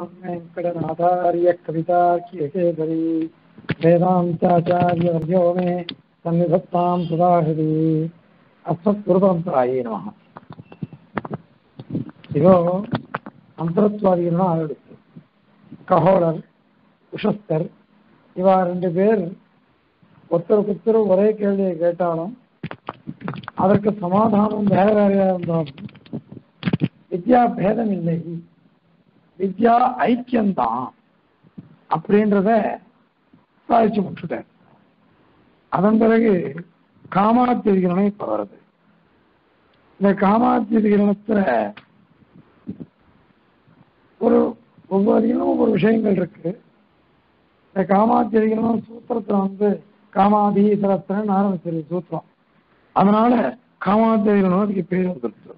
वेङ्कटनाथार्य कवितार्क्यकेसरी वेदान्ताचार्यवर्यो मे सन्निधत्तां सदा हृदि அஸ்மத்குருபரம்பராயே நம இதோ அந்தரத்வாதிகள்னா ஆரம்பிச்சு கஹோலர் உஷஸ்தர் இவா ரெண்டு பேர் ஒருத்தருக்கு ஒருத்தர் ஒரே கேள்வியை கேட்டாலும் அதற்கு சமாதானம் வேற வேறையா இருந்தாலும் வித்யா பேதம் இல்லை வித்யா ஐக்கியம்தான் அப்படின்றத சாதிச்சு முட்டுட்டார் அதன் பிறகு காமாத்திரிகரணம் இப்ப வருது இந்த காமாத்திரிகரணத்துல ஒரு ஒவ்வொரு அதிகமும் ஒவ்வொரு விஷயங்கள் இருக்கு இந்த காமாத்திரிகரணம் சூத்திரத்துல வந்து காமாதி சரத்திரன்னு ஆரம்பிச்சிருக்கு சூத்திரம் அதனால காமாத்திரிகரணம் அதுக்கு பேர் வந்துருக்கு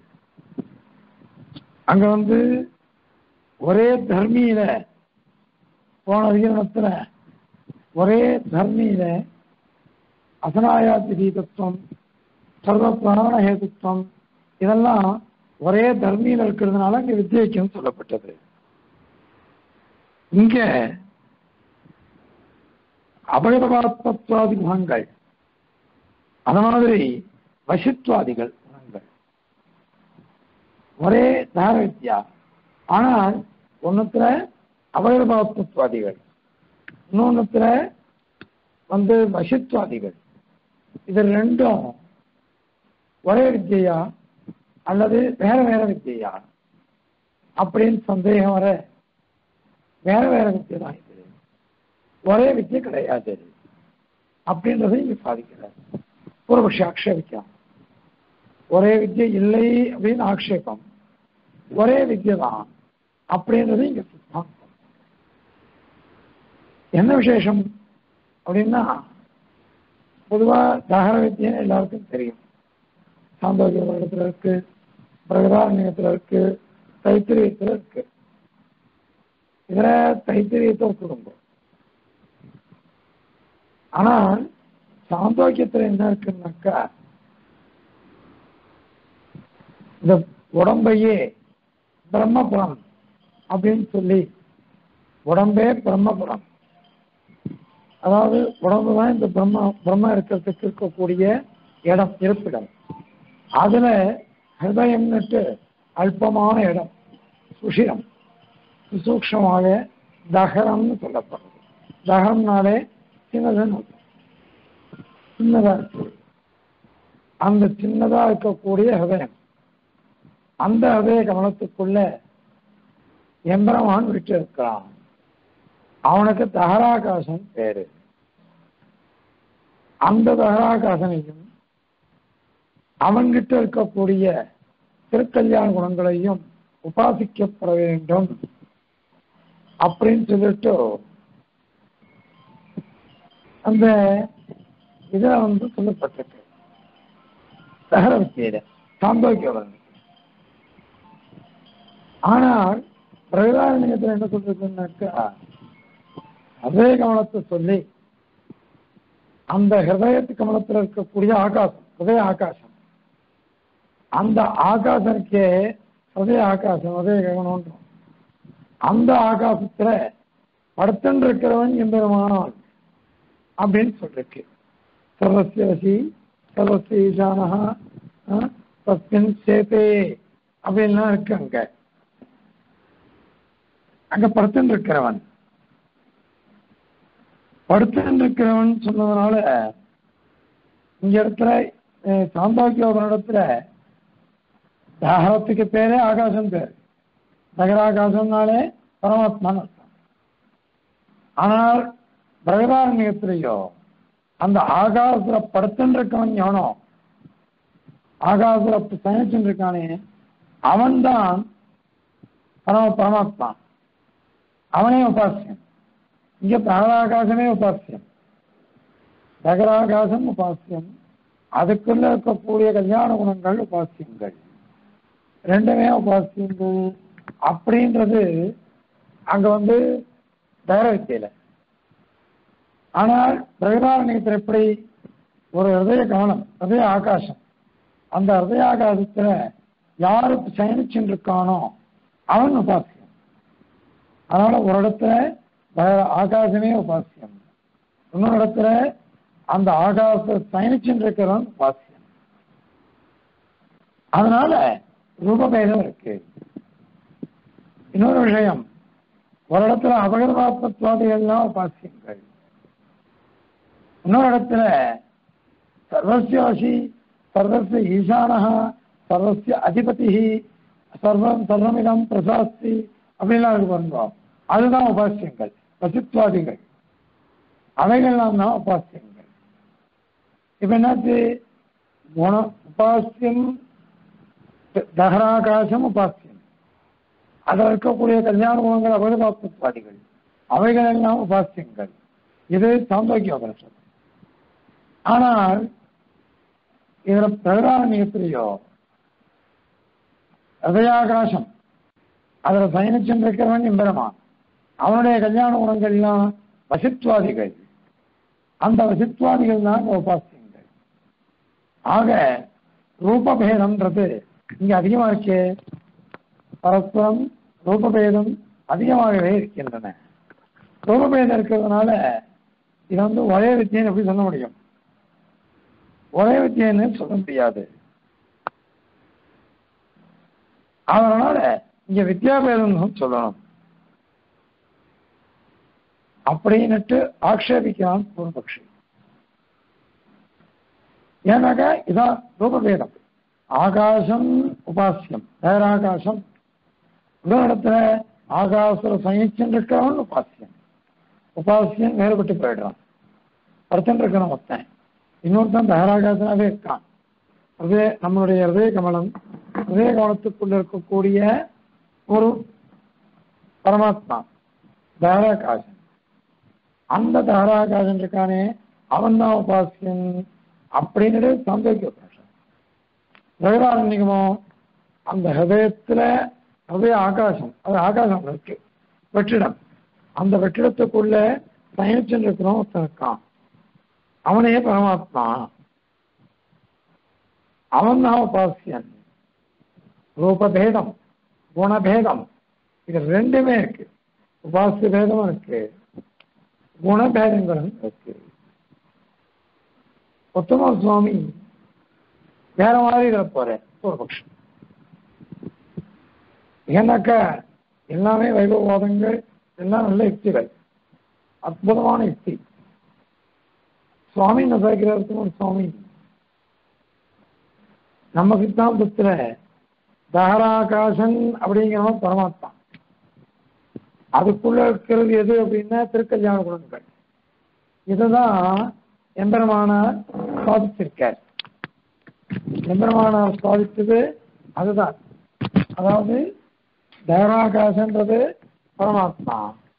அங்க வந்து ஒரே தர்மியில போன அதிகரணத்துல ஒரே தர்மியில அசனாயாதி தீதத்துவம் சர்வ பிராண ஹேதுத்துவம் இதெல்லாம் ஒரே தர்மியில் இருக்கிறதுனால இங்க வித்தியைக்கம் சொல்லப்பட்டது இங்க அபகதபாத்மத்வாதி குணங்கள் அந்த மாதிரி வசித்வாதிகள் குணங்கள் ஒரே தார வித்யா ஆனால் ஒன்னுத்துல அபகதபாத்மத்வாதிகள் இன்னொன்னுத்துல வந்து வசித்வாதிகள் இது ரெண்டும் ஒரே வித்தியா அல்லது வேற வேற வித்தியா அப்படின்னு சந்தேகம் வர வேற வேற வித்தியை தான் இது ஒரே வித்தியை கிடையாது அப்படின்றத இங்க சாதிக்கிறார் பூர்வபக்ஷ ஆக்ஷேபிக்கலாம் ஒரே வித்தியை இல்லை அப்படின்னு ஆக்ஷேபம் ஒரே வித்தியை தான் அப்படின்றது இங்க சித்தாந்தம் என்ன விசேஷம் அப்படின்னா பொதுவா தகர வித்தியன்னு எல்லாருக்கும் தெரியும் சாந்தோக்கிய வருடத்துல இருக்கு பிரகதாரண்யத்துல இருக்கு தைத்திரியத்துல இருக்கு இதுல தைத்திரியத்தை குடும்பம் ஆனால் சாந்தோக்கியத்துல என்ன இருக்குன்னாக்கா இந்த உடம்பையே பிரம்மபுரம் அப்படின்னு சொல்லி உடம்பே பிரம்மபுரம் அதாவது உடம்பு தான் இந்த பிரம்ம பிரம்ம இருக்கிறதுக்கு இருக்கக்கூடிய இடம் இருப்பிடம் அதுல ஹிருதயம்னுட்டு அல்பமான இடம் சுஷிரம் சூக்ஷமாக தகரம்னு சொல்லப்படுறது தகரம்னாலே சின்னதுன்னு சின்னதா இருக்கு அந்த சின்னதா இருக்கக்கூடிய ஹிருதயம் அந்த ஹிருதய கவனத்துக்குள்ள எம்பரமான் விட்டு இருக்கிறான் அவனுக்கு தகராகாசன் பேரு அந்த தகராகாசனையும் அவன்கிட்ட இருக்கக்கூடிய திருக்கல்யாண குணங்களையும் உபாசிக்கப்பட வேண்டும் அப்படின்னு சொல்லிட்டு அந்த இத வந்து சொல்லப்பட்டிருக்கு தகர வித்தியில சாந்தோக்கியம் ஆனால் பிரகதாரண்யத்தில் என்ன சொல்றதுன்னாக்கா அதே கவனத்தை சொல்லி அந்த ஹிருதயத்து கவனத்தில் இருக்கக்கூடிய ஆகாசம் ஹிருதய ஆகாசம் அந்த ஆகாசனுக்கே ஹிருதய ஆகாசம் ஹிருதய கவனம் அந்த ஆகாசத்துல படுத்தன் இருக்கிறவன் எம்பெருமானான் அப்படின்னு சொல்லிருக்கு சர்வசிய வசி சர்வசிய ஈசானஹா தஸ்மின் சேத்தே அப்படின்லாம் இருக்கு அங்க அங்க படுத்தன் இருக்கிறவன் படுத்திருக்கிறவன் சொன்னதுனால இங்க இடத்துல சாந்தாக்கியோக இடத்துல தாகத்துக்கு பேரே ஆகாசம் பேர் தகராகாசம்னாலே பரமாத்மான்னு அர்த்தம் ஆனால் பிரகதாரண்யத்திலேயோ அந்த ஆகாசத்துல படுத்துருக்கவன் எவனோ ஆகாசத்துல பயணிச்சுட்டு இருக்கானே அவன்தான் பரம பரமாத்மா அவனே உபாசியம் இங்க பிரகலாகாசமே உபாசியம் பிரகலாகாசம் உபாசியம் அதுக்குள்ள இருக்கக்கூடிய கல்யாண குணங்கள் உபாசியங்கள் ரெண்டுமே உபாசியங்கள் அப்படின்றது அங்க வந்து தகர வித்தியில ஆனால் பிரகதாரண்யத்தில் எப்படி ஒரு ஹிருதய கவனம் ஹிருதய ஆகாசம் அந்த ஹிருதய ஆகாசத்துல யாருக்கு சயனிச்சுட்டு இருக்கானோ அவன் உபாசியம் அதனால ஒரு இடத்துல வேற ஆகாசமே உபாசியம் இன்னொரு இடத்துல அந்த ஆகாச பயணிச்சுட்டு இருக்கிறவன் உபாசியம் அதனால ரூபபேதம் இருக்கு இன்னொரு விஷயம் ஒரு இடத்துல அபகர்வாத்மத்வாதிகள்லாம் உபாசியங்கள் இன்னொரு இடத்துல சர்வசியாசி சர்வசிய ஈசானஹ சர்வசிய அதிபதி சர்வம் சர்வமிதம் பிரசாஸ்தி அப்படின்லாம் இருக்கு பாருங்க அதுதான் உபாசியங்கள் பசித்வாதிகள் அவைகள்லாம் தான் உபாசியங்கள் இப்ப என்னாச்சு குண உபாசியம் தகராகாசம் உபாசியம் அதில் இருக்கக்கூடிய கல்யாண குணங்கள் அபகபாத்மத்வாதிகள் அவைகள் எல்லாம் உபாசியங்கள் இது சாந்தோக்கிய உபனிஷம் ஆனால் இதுல பிரகடானம் எப்படியோ ஹதயாகாசம் அதுல பயணிச்சென்றிருக்கிறவன் எம்பெருமான் அவனுடைய கல்யாண குணங்கள்லாம் வசித்வாதிகள் அந்த வசித்வாதிகள் தான் உபாசியங்கள் ஆக ரூபபேதம்ன்றது இங்க அதிகமா இருக்கே பரஸ்பரம் ரூபபேதம் அதிகமாகவே இருக்கின்றன ரூபபேதம் இருக்கிறதுனால இது வந்து ஒரே வித்தியன்னு எப்படி சொல்ல முடியும் ஒரே வித்தியன்னு சொல்ல முடியாது அதனால இங்க வித்யாபேதம் சொல்லணும் அப்படின்னுட்டு ஆக்ஷேபிக்கிறான் பூர்வபக்ஷி ஏன்னாக்கா இதான் ரூபபேதம் ஆகாசம் உபாசியம் பேராகாசம் இன்னொரு இடத்துல ஆகாசுர சயிச்சன் இருக்கிறவன் உபாசியம் உபாசியம் வேறுபட்டு போயிடுறான் ஒருத்தன் இருக்கிறான் ஒருத்தன் இன்னொருத்தன் பேராகாசனாவே இருக்கான் அதே நம்மளுடைய ஹிருதய கமலம் ஹிருதய கமலத்துக்குள்ள இருக்கக்கூடிய ஒரு பரமாத்மா தாராகாசன் அந்த தாராகாசன் இருக்கானே அவன் தான் உபாசியன் அப்படின்னு சாந்தோக்கிய உபனிஷம் பிரகதாரண்யமோ அந்த ஹிருதயத்துல ஹிருதய ஆகாசம் அது ஆகாசம் இருக்கு வெற்றிடம் அந்த வெற்றிடத்துக்குள்ள பயணிச்சுட்டு இருக்கிறோம் ஒருத்தன் இருக்கான் அவனே பரமாத்மா அவன் தான் உபாசியன் ரூபபேதம் குணபேதம் இது ரெண்டுமே இருக்கு உபாசிய பேதமும் இருக்கு குணபேதங்களும் இருக்கு உத்தம சுவாமி வேற மாதிரி இதில் போறேன் ஒரு பட்சம் ஏன்னாக்கா எல்லாமே வைபவவாதங்கள் எல்லாம் நல்ல யுக்திகள் அற்புதமான யுக்தி சுவாமி நசாக்கிறாருக்கு ஒரு சுவாமி நம்ம சித்தாந்தத்துல தகராகாசன் அப்படிங்கிறவன் பரமாத்மா அதுக்குள்ள இருக்கிறது எது அப்படின்னா திருக்கல்யாண குணங்கள் இதுதான் எம்பெருமானார் சாதிச்சிருக்கார் எம்பெருமானார் சாதித்தது அதுதான் அதாவது தகராகாசன்றது பரமாத்மா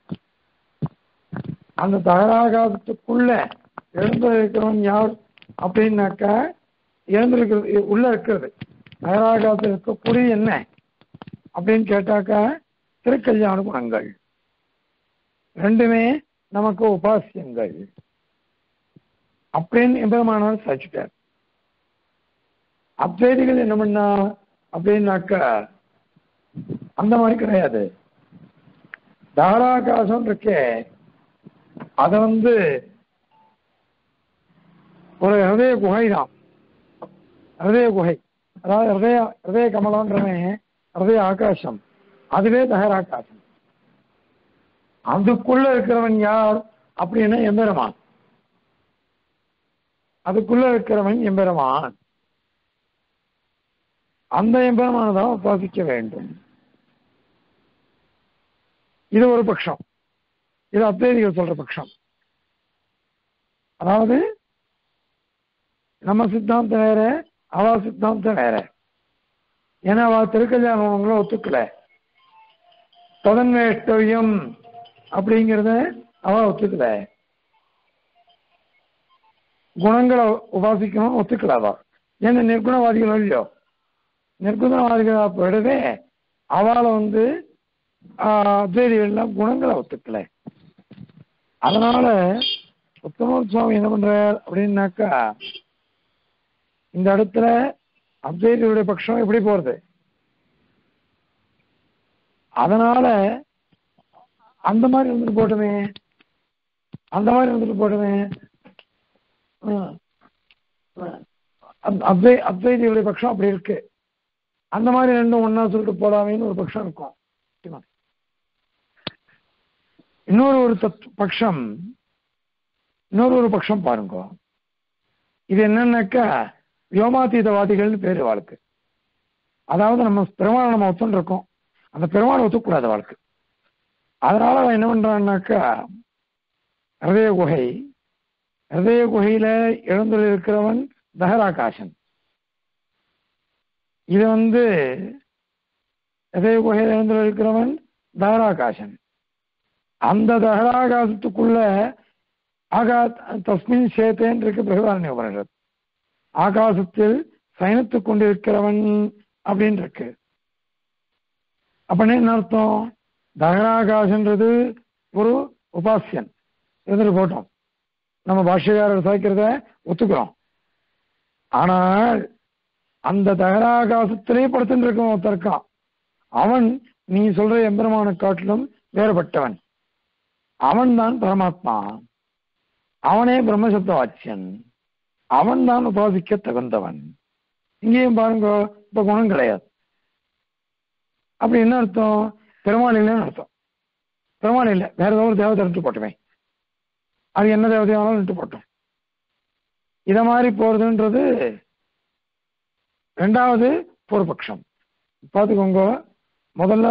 அந்த தகராகாசத்துக்குள்ள எழுந்து இருக்கிறவன் யார் அப்படின்னாக்கா எழுந்திருக்கிறது உள்ள இருக்கிறது தகராகாசத்தில் இருக்கக்கூடிய என்ன அப்படின்னு கேட்டாக்கா திருக்கல்யாண குணங்கள் ரெண்டுமே நமக்கு உபாசியங்கள் அப்படின்னு எம்பெருமானார் சாதிச்சுட்டார் அத்வைதிகள் என்ன பண்ணா அப்படின்னாக்கா அந்த மாதிரி கிடையாது தாராகாசம் இருக்கே அதை வந்து ஒரு ஹிருதய குகை தான் ஹிருதய குகை அதாவது ஹிருதய ஹிருதய கமலன்றவன் ஹிருதய ஆகாசம் அதுவே தகராகாசம் அதுக்குள்ள இருக்கிறவன் யார் அப்படின்னா எம்பெருமான் அதுக்குள்ள இருக்கிறவன் எம்பெருமான் அந்த எம்பெருமானை தான் உபாசிக்க வேண்டும் இது ஒரு பட்சம் இது அத்வைதிகள் சொல்ற பட்சம் அதாவது நம்ம சித்தாந்தம் வேற அவ சித்தாந்தம் வேற ஏன்னா அவ திருக்கல்யாணங்களை ஒத்துக்கல ததன்வேஷ்டவியம் அப்படிங்கிறத அவ ஒத்துக்கல குணங்களை உபாசிக்கணும் ஒத்துக்கலாவா ஏன்னா நிர்குணவாதிகள் இல்லையோ நிர்குணவாதிகளா போயிடவே அவளை வந்து அத்வைதிகள்லாம் குணங்களை ஒத்துக்கல அதனால உத்தம சுவாமி என்ன பண்றார் அப்படின்னாக்கா இந்த இடத்துல அத்வைதிகளுடைய பட்சம் எப்படி போறது அதனால அந்த மாதிரி இருந்துட்டு போட்டுமே அந்த மாதிரி இருந்துட்டு போட்டுமே அத்வை அத்வைதிகளுடைய பட்சம் அப்படி இருக்கு அந்த மாதிரி ரெண்டும் ஒன்னா சொல்லிட்டு போடாமேன்னு ஒரு பட்சம் இருக்கும் இன்னொரு ஒரு தத் பட்சம் இன்னொரு ஒரு பட்சம் பாருங்க இது என்னன்னாக்கா வியோமாத்தீதவாதிகள்னு பேரு வாழ்க்கை அதாவது நம்ம பெருமாள் நம்ம ஒத்துன்னு இருக்கோம் அந்த பெருமாள் ஒத்துக்கூடாது வாழ்க்கை அதனால அவன் என்ன பண்றான்னாக்கா ஹிருதய குகை ஹிருதய குகையில எழுந்துள்ள இருக்கிறவன் தஹராகாசன் இது வந்து ஹிருதய குகையில எழுந்துள்ள இருக்கிறவன் தஹராகாசன் அந்த தஹராகாசத்துக்குள்ள ஆகா தஸ்மின் சேத்தேன் இருக்கு பிரகதாரண்ய உபனிஷத் ஆகாசத்தில் சயனித்துக் கொண்டிருக்கிறவன் அப்படின்னு இருக்கு அப்படின்னு என்ன அர்த்தம் தகராகாசன்றது ஒரு உபாசியன் இருந்துட்டு போட்டோம் நம்ம பாஷ்யக்காரர் சாய்க்கிறத ஒத்துக்கிறோம் ஆனால் அந்த தகராகாசத்திலே படுத்துட்டு இருக்கவன் ஒருத்தன் இருக்கான் அவன் நீ சொல்ற எம்பெருமான காட்டிலும் வேறுபட்டவன் அவன் தான் பரமாத்மா அவனே பிரம்மசப்த வாச்சியன் அவன் தான் உபாசிக்க தகுந்தவன் இங்கேயும் பாருங்க இப்ப குணம் கிடையாது அப்படி என்ன அர்த்தம் பெருமாள் இல்லைன்னு அர்த்தம் பெருமாள் இல்லை வேற ஏதோ ஒரு தேவதை இட்டு போட்டுமே அது என்ன தேவதையானாலும் இட்டு போட்டோம் இத மாதிரி போறதுன்றது ரெண்டாவது பூர்வபக்ஷம் பார்த்துக்கோங்க முதல்ல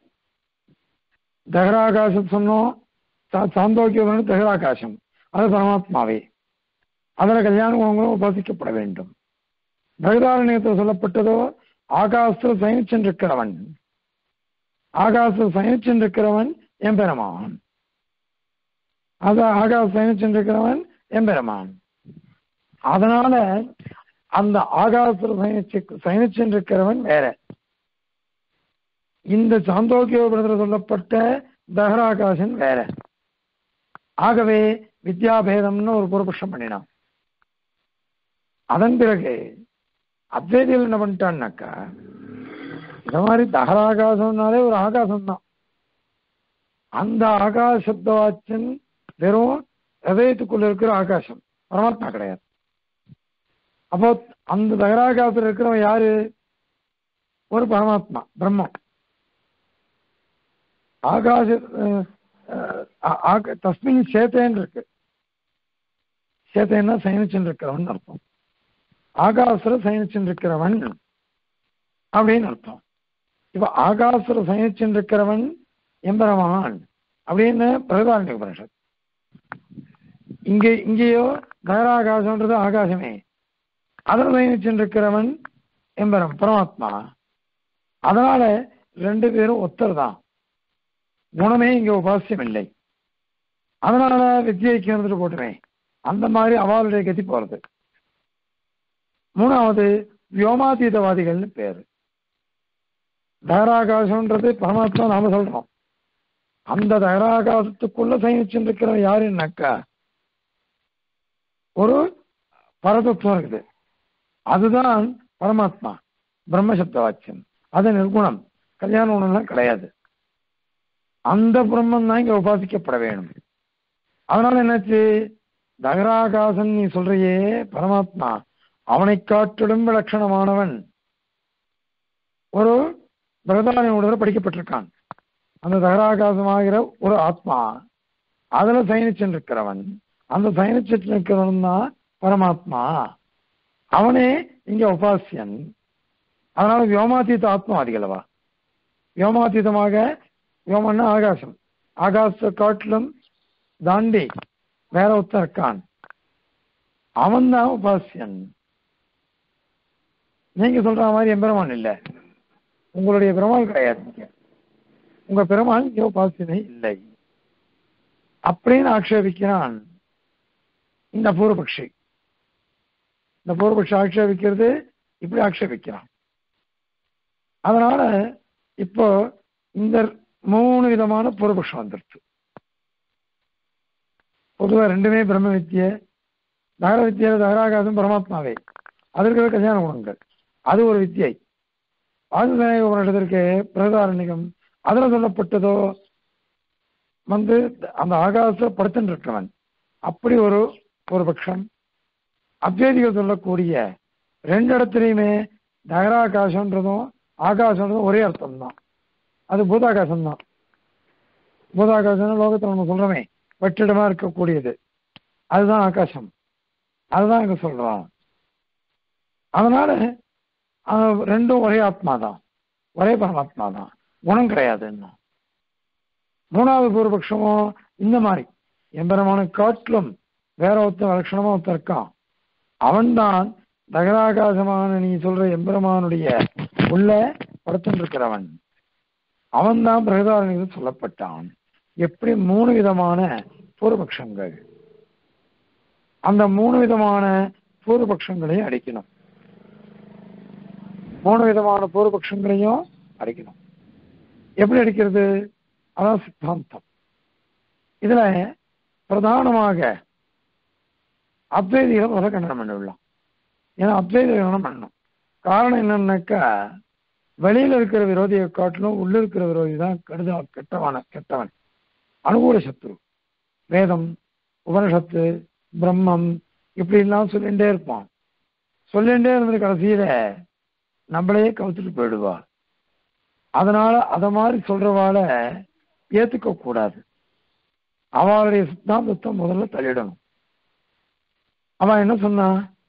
தகராகாசம் சொன்னோம் சாந்தோக்கியம் தகராகாசம் அது பரமாத்மாவே அதில் கல்யாண குணங்களும் உபாசிக்கப்பட வேண்டும் பகதாரண்யத்தில் சொல்லப்பட்டதோ ஆகாசத்தில் சயனிச்சென்றிருக்கிறவன் ஆகாசத்தில் சயனிச்சென்றிருக்கிறவன் எம்பெருமான் அது ஆகாச சயனிச்சென்றிருக்கிறவன் எம்பெருமான் அதனால அந்த ஆகாசத்தில் சயனிச்சு சயனிச்சென்றிருக்கிறவன் வேற இந்த சாந்தோக்கியோபுரத்தில் சொல்லப்பட்ட தகராகாசன் வேற ஆகவே வித்யாபேதம்னு ஒரு பூர்வபக்ஷம் பண்ணினான் அதன் பிறகு அத்வைதிகள் என்ன பண்ணிட்டான்னாக்கா இந்த மாதிரி தகராகாசம்னாலே ஒரு ஆகாசம் தான் அந்த ஆகாசப்தவாச்சன் வெறும் ஹதயத்துக்குள்ள இருக்கிற ஆகாசம் பரமாத்மா கிடையாது அப்போ அந்த தகராகாசத்தில் இருக்கிறவன் யாரு ஒரு பரமாத்மா பிரம்மம் ஆகாச தஸ்மின் சேத்தேன் இருக்கு சேத்தேன்னா சயனிச்சுன்னு இருக்கிறவன் அர்த்தம் ஆகாசுர சயனிச்சுன்னு இருக்கிறவன் அப்படின்னு அர்த்தம் இப்ப ஆகாசுர சயனிச்சுன்னு இருக்கிறவன் எம்பரமான் அப்படின்னு பிரகதாரண்ய உபனிஷத் இங்கே இங்கேயோ தகராகாசம்ன்றது ஆகாசமே அதில் சயனிச்சுன்னு இருக்கிறவன் எம்பரம் பரமாத்மா அதனால ரெண்டு பேரும் ஒத்தர் தான் குணமே இங்க உபாசியம் இல்லை அதனால வித்தியைக்கு வந்துட்டு போட்டுமே அந்த மாதிரி அவளுடைய கதி போறது மூணாவது வியோமாதீதவாதிகள்னு பேரு தகராகாசம்ன்றது பரமாத்மா நாம சொல்றோம் அந்த தகராகாசத்துக்குள்ள சயனிச்சுருக்கிறவன் யாருன்னாக்கா ஒரு பரதத்துவம் இருக்குது அதுதான் பரமாத்மா பிரம்மசப்த வாக்கியம் அது நிர்குணம் கல்யாண குணம்லாம் கிடையாது அந்த பிரம்மம் தான் இங்க உபாசிக்கப்பட வேணும் அதனால என்னாச்சு தகராகாசன் நீ சொல்றியே பரமாத்மா அவனை காட்டிலும் விலட்சணமானவன் ஒரு பிரதானியோட படிக்கப்பட்டிருக்கான் அந்த தகராகாசமாகிற ஒரு ஆத்மா அதுல சயனிச்சுட்டு இருக்கிறவன் அந்த சயனிச்சுட்டு இருக்கிறவன் தான் பரமாத்மா அவனே இங்க உபாசியன் அதனால வியோமாத்தீத ஆத்மாதிகளவா வியோமாத்தீதமாக வியோமன்னா ஆகாசம் ஆகாச காட்டிலும் தாண்டி வேற ஒருத்தன் இருக்கான் அவன் தான் உபாசியன் நீங்க சொல்ற மாதிரி எம்பெருமான் இல்ல உங்களுடைய பெருமாள் கிடையாது உங்க பெருமாள் இங்க உபாசியனை இல்லை அப்படின்னு ஆக்ஷேபிக்கிறான் இந்த பூர்வபக்ஷி இந்த பூர்வபக்ஷி ஆக்ஷேபிக்கிறது இப்படி ஆக்ஷேபிக்கிறான் அதனால இப்போ இந்த மூணு விதமான பூர்வபக்ஷம் வந்துருச்சு பொதுவாக ரெண்டுமே பிரம்ம வித்தியை தகர வித்தியை தகராகாசம் பரமாத்மாவே அதற்கு கல்யாண குணங்கள் அது ஒரு வித்தியை ஆதிநாயக உபனிடத்திற்கு பிரதாரண்யம் அதில் சொல்லப்பட்டதோ வந்து அந்த ஆகாச படுத்துட்டு இருக்கிறவன் அப்படி ஒரு ஒரு பட்சம் அத்வைதிகள் சொல்லக்கூடிய ரெண்டு இடத்துலையுமே நகராகாசன்றதும் ஆகாசன்றதும் ஒரே அர்த்தம் தான் அது பூதாகாசம் தான் பூதாகாசம் லோகத்தில் நம்ம சொல்றோமே வெற்றிடமா இருக்கக்கூடியது அதுதான் ஆகாசம் அதுதான் இங்க சொல்றோம் அதனால அது ரெண்டும் ஒரே ஆத்மா தான் ஒரே பரமாத்மா தான் குணம் கிடையாது இன்னும் மூணாவது பூர்வபக்ஷமும் இந்த மாதிரி எம்பெருமான காட்டிலும் வேற ஒருத்தன் லட்சணமா ஒருத்தன் இருக்கான் அவன்தான் தகராகாசமான நீ சொல்ற எம்பெருமானுடைய உள்ள படுத்துட்டு இருக்கிறவன் அவன்தான் பிரகதாரணிகள் சொல்லப்பட்டான் எப்படி மூணு விதமான பூர்வபக்ஷங்கள் அந்த மூணு விதமான பூர்வபக்ஷங்களையும் அடிக்கணும் மூணு விதமான பூர்வபக்ஷங்களையும் அடிக்கணும் எப்படி அடிக்கிறது அதான் சித்தாந்தம் இதுல பிரதானமாக அத்வைதிகளை முதல்ல கண்டனம் பண்ணிவிடலாம் ஏன்னா அத்வைத கண்டனம் பண்ணணும் காரணம் என்னன்னாக்கா வெளியில இருக்கிற விரோதியை காட்டிலும் உள்ள இருக்கிற விரோதி தான் கெடுதா கெட்டவன கெட்டவன் அனுகூல சத்ரு வேதம் உபனிஷத்து பிரம்மம் இப்படி எல்லாம் சொல்லிகிட்டே இருப்பான் சொல்லிகிட்டே இருந்த கடைசியில நம்மளையே கவுத்துட்டு போயிடுவா அதனால அத மாதிரி சொல்றவால ஏத்துக்க கூடாது அவளுடைய சித்தாந்தத்தை முதல்ல தள்ளிடணும் அவன் என்ன சொன்னா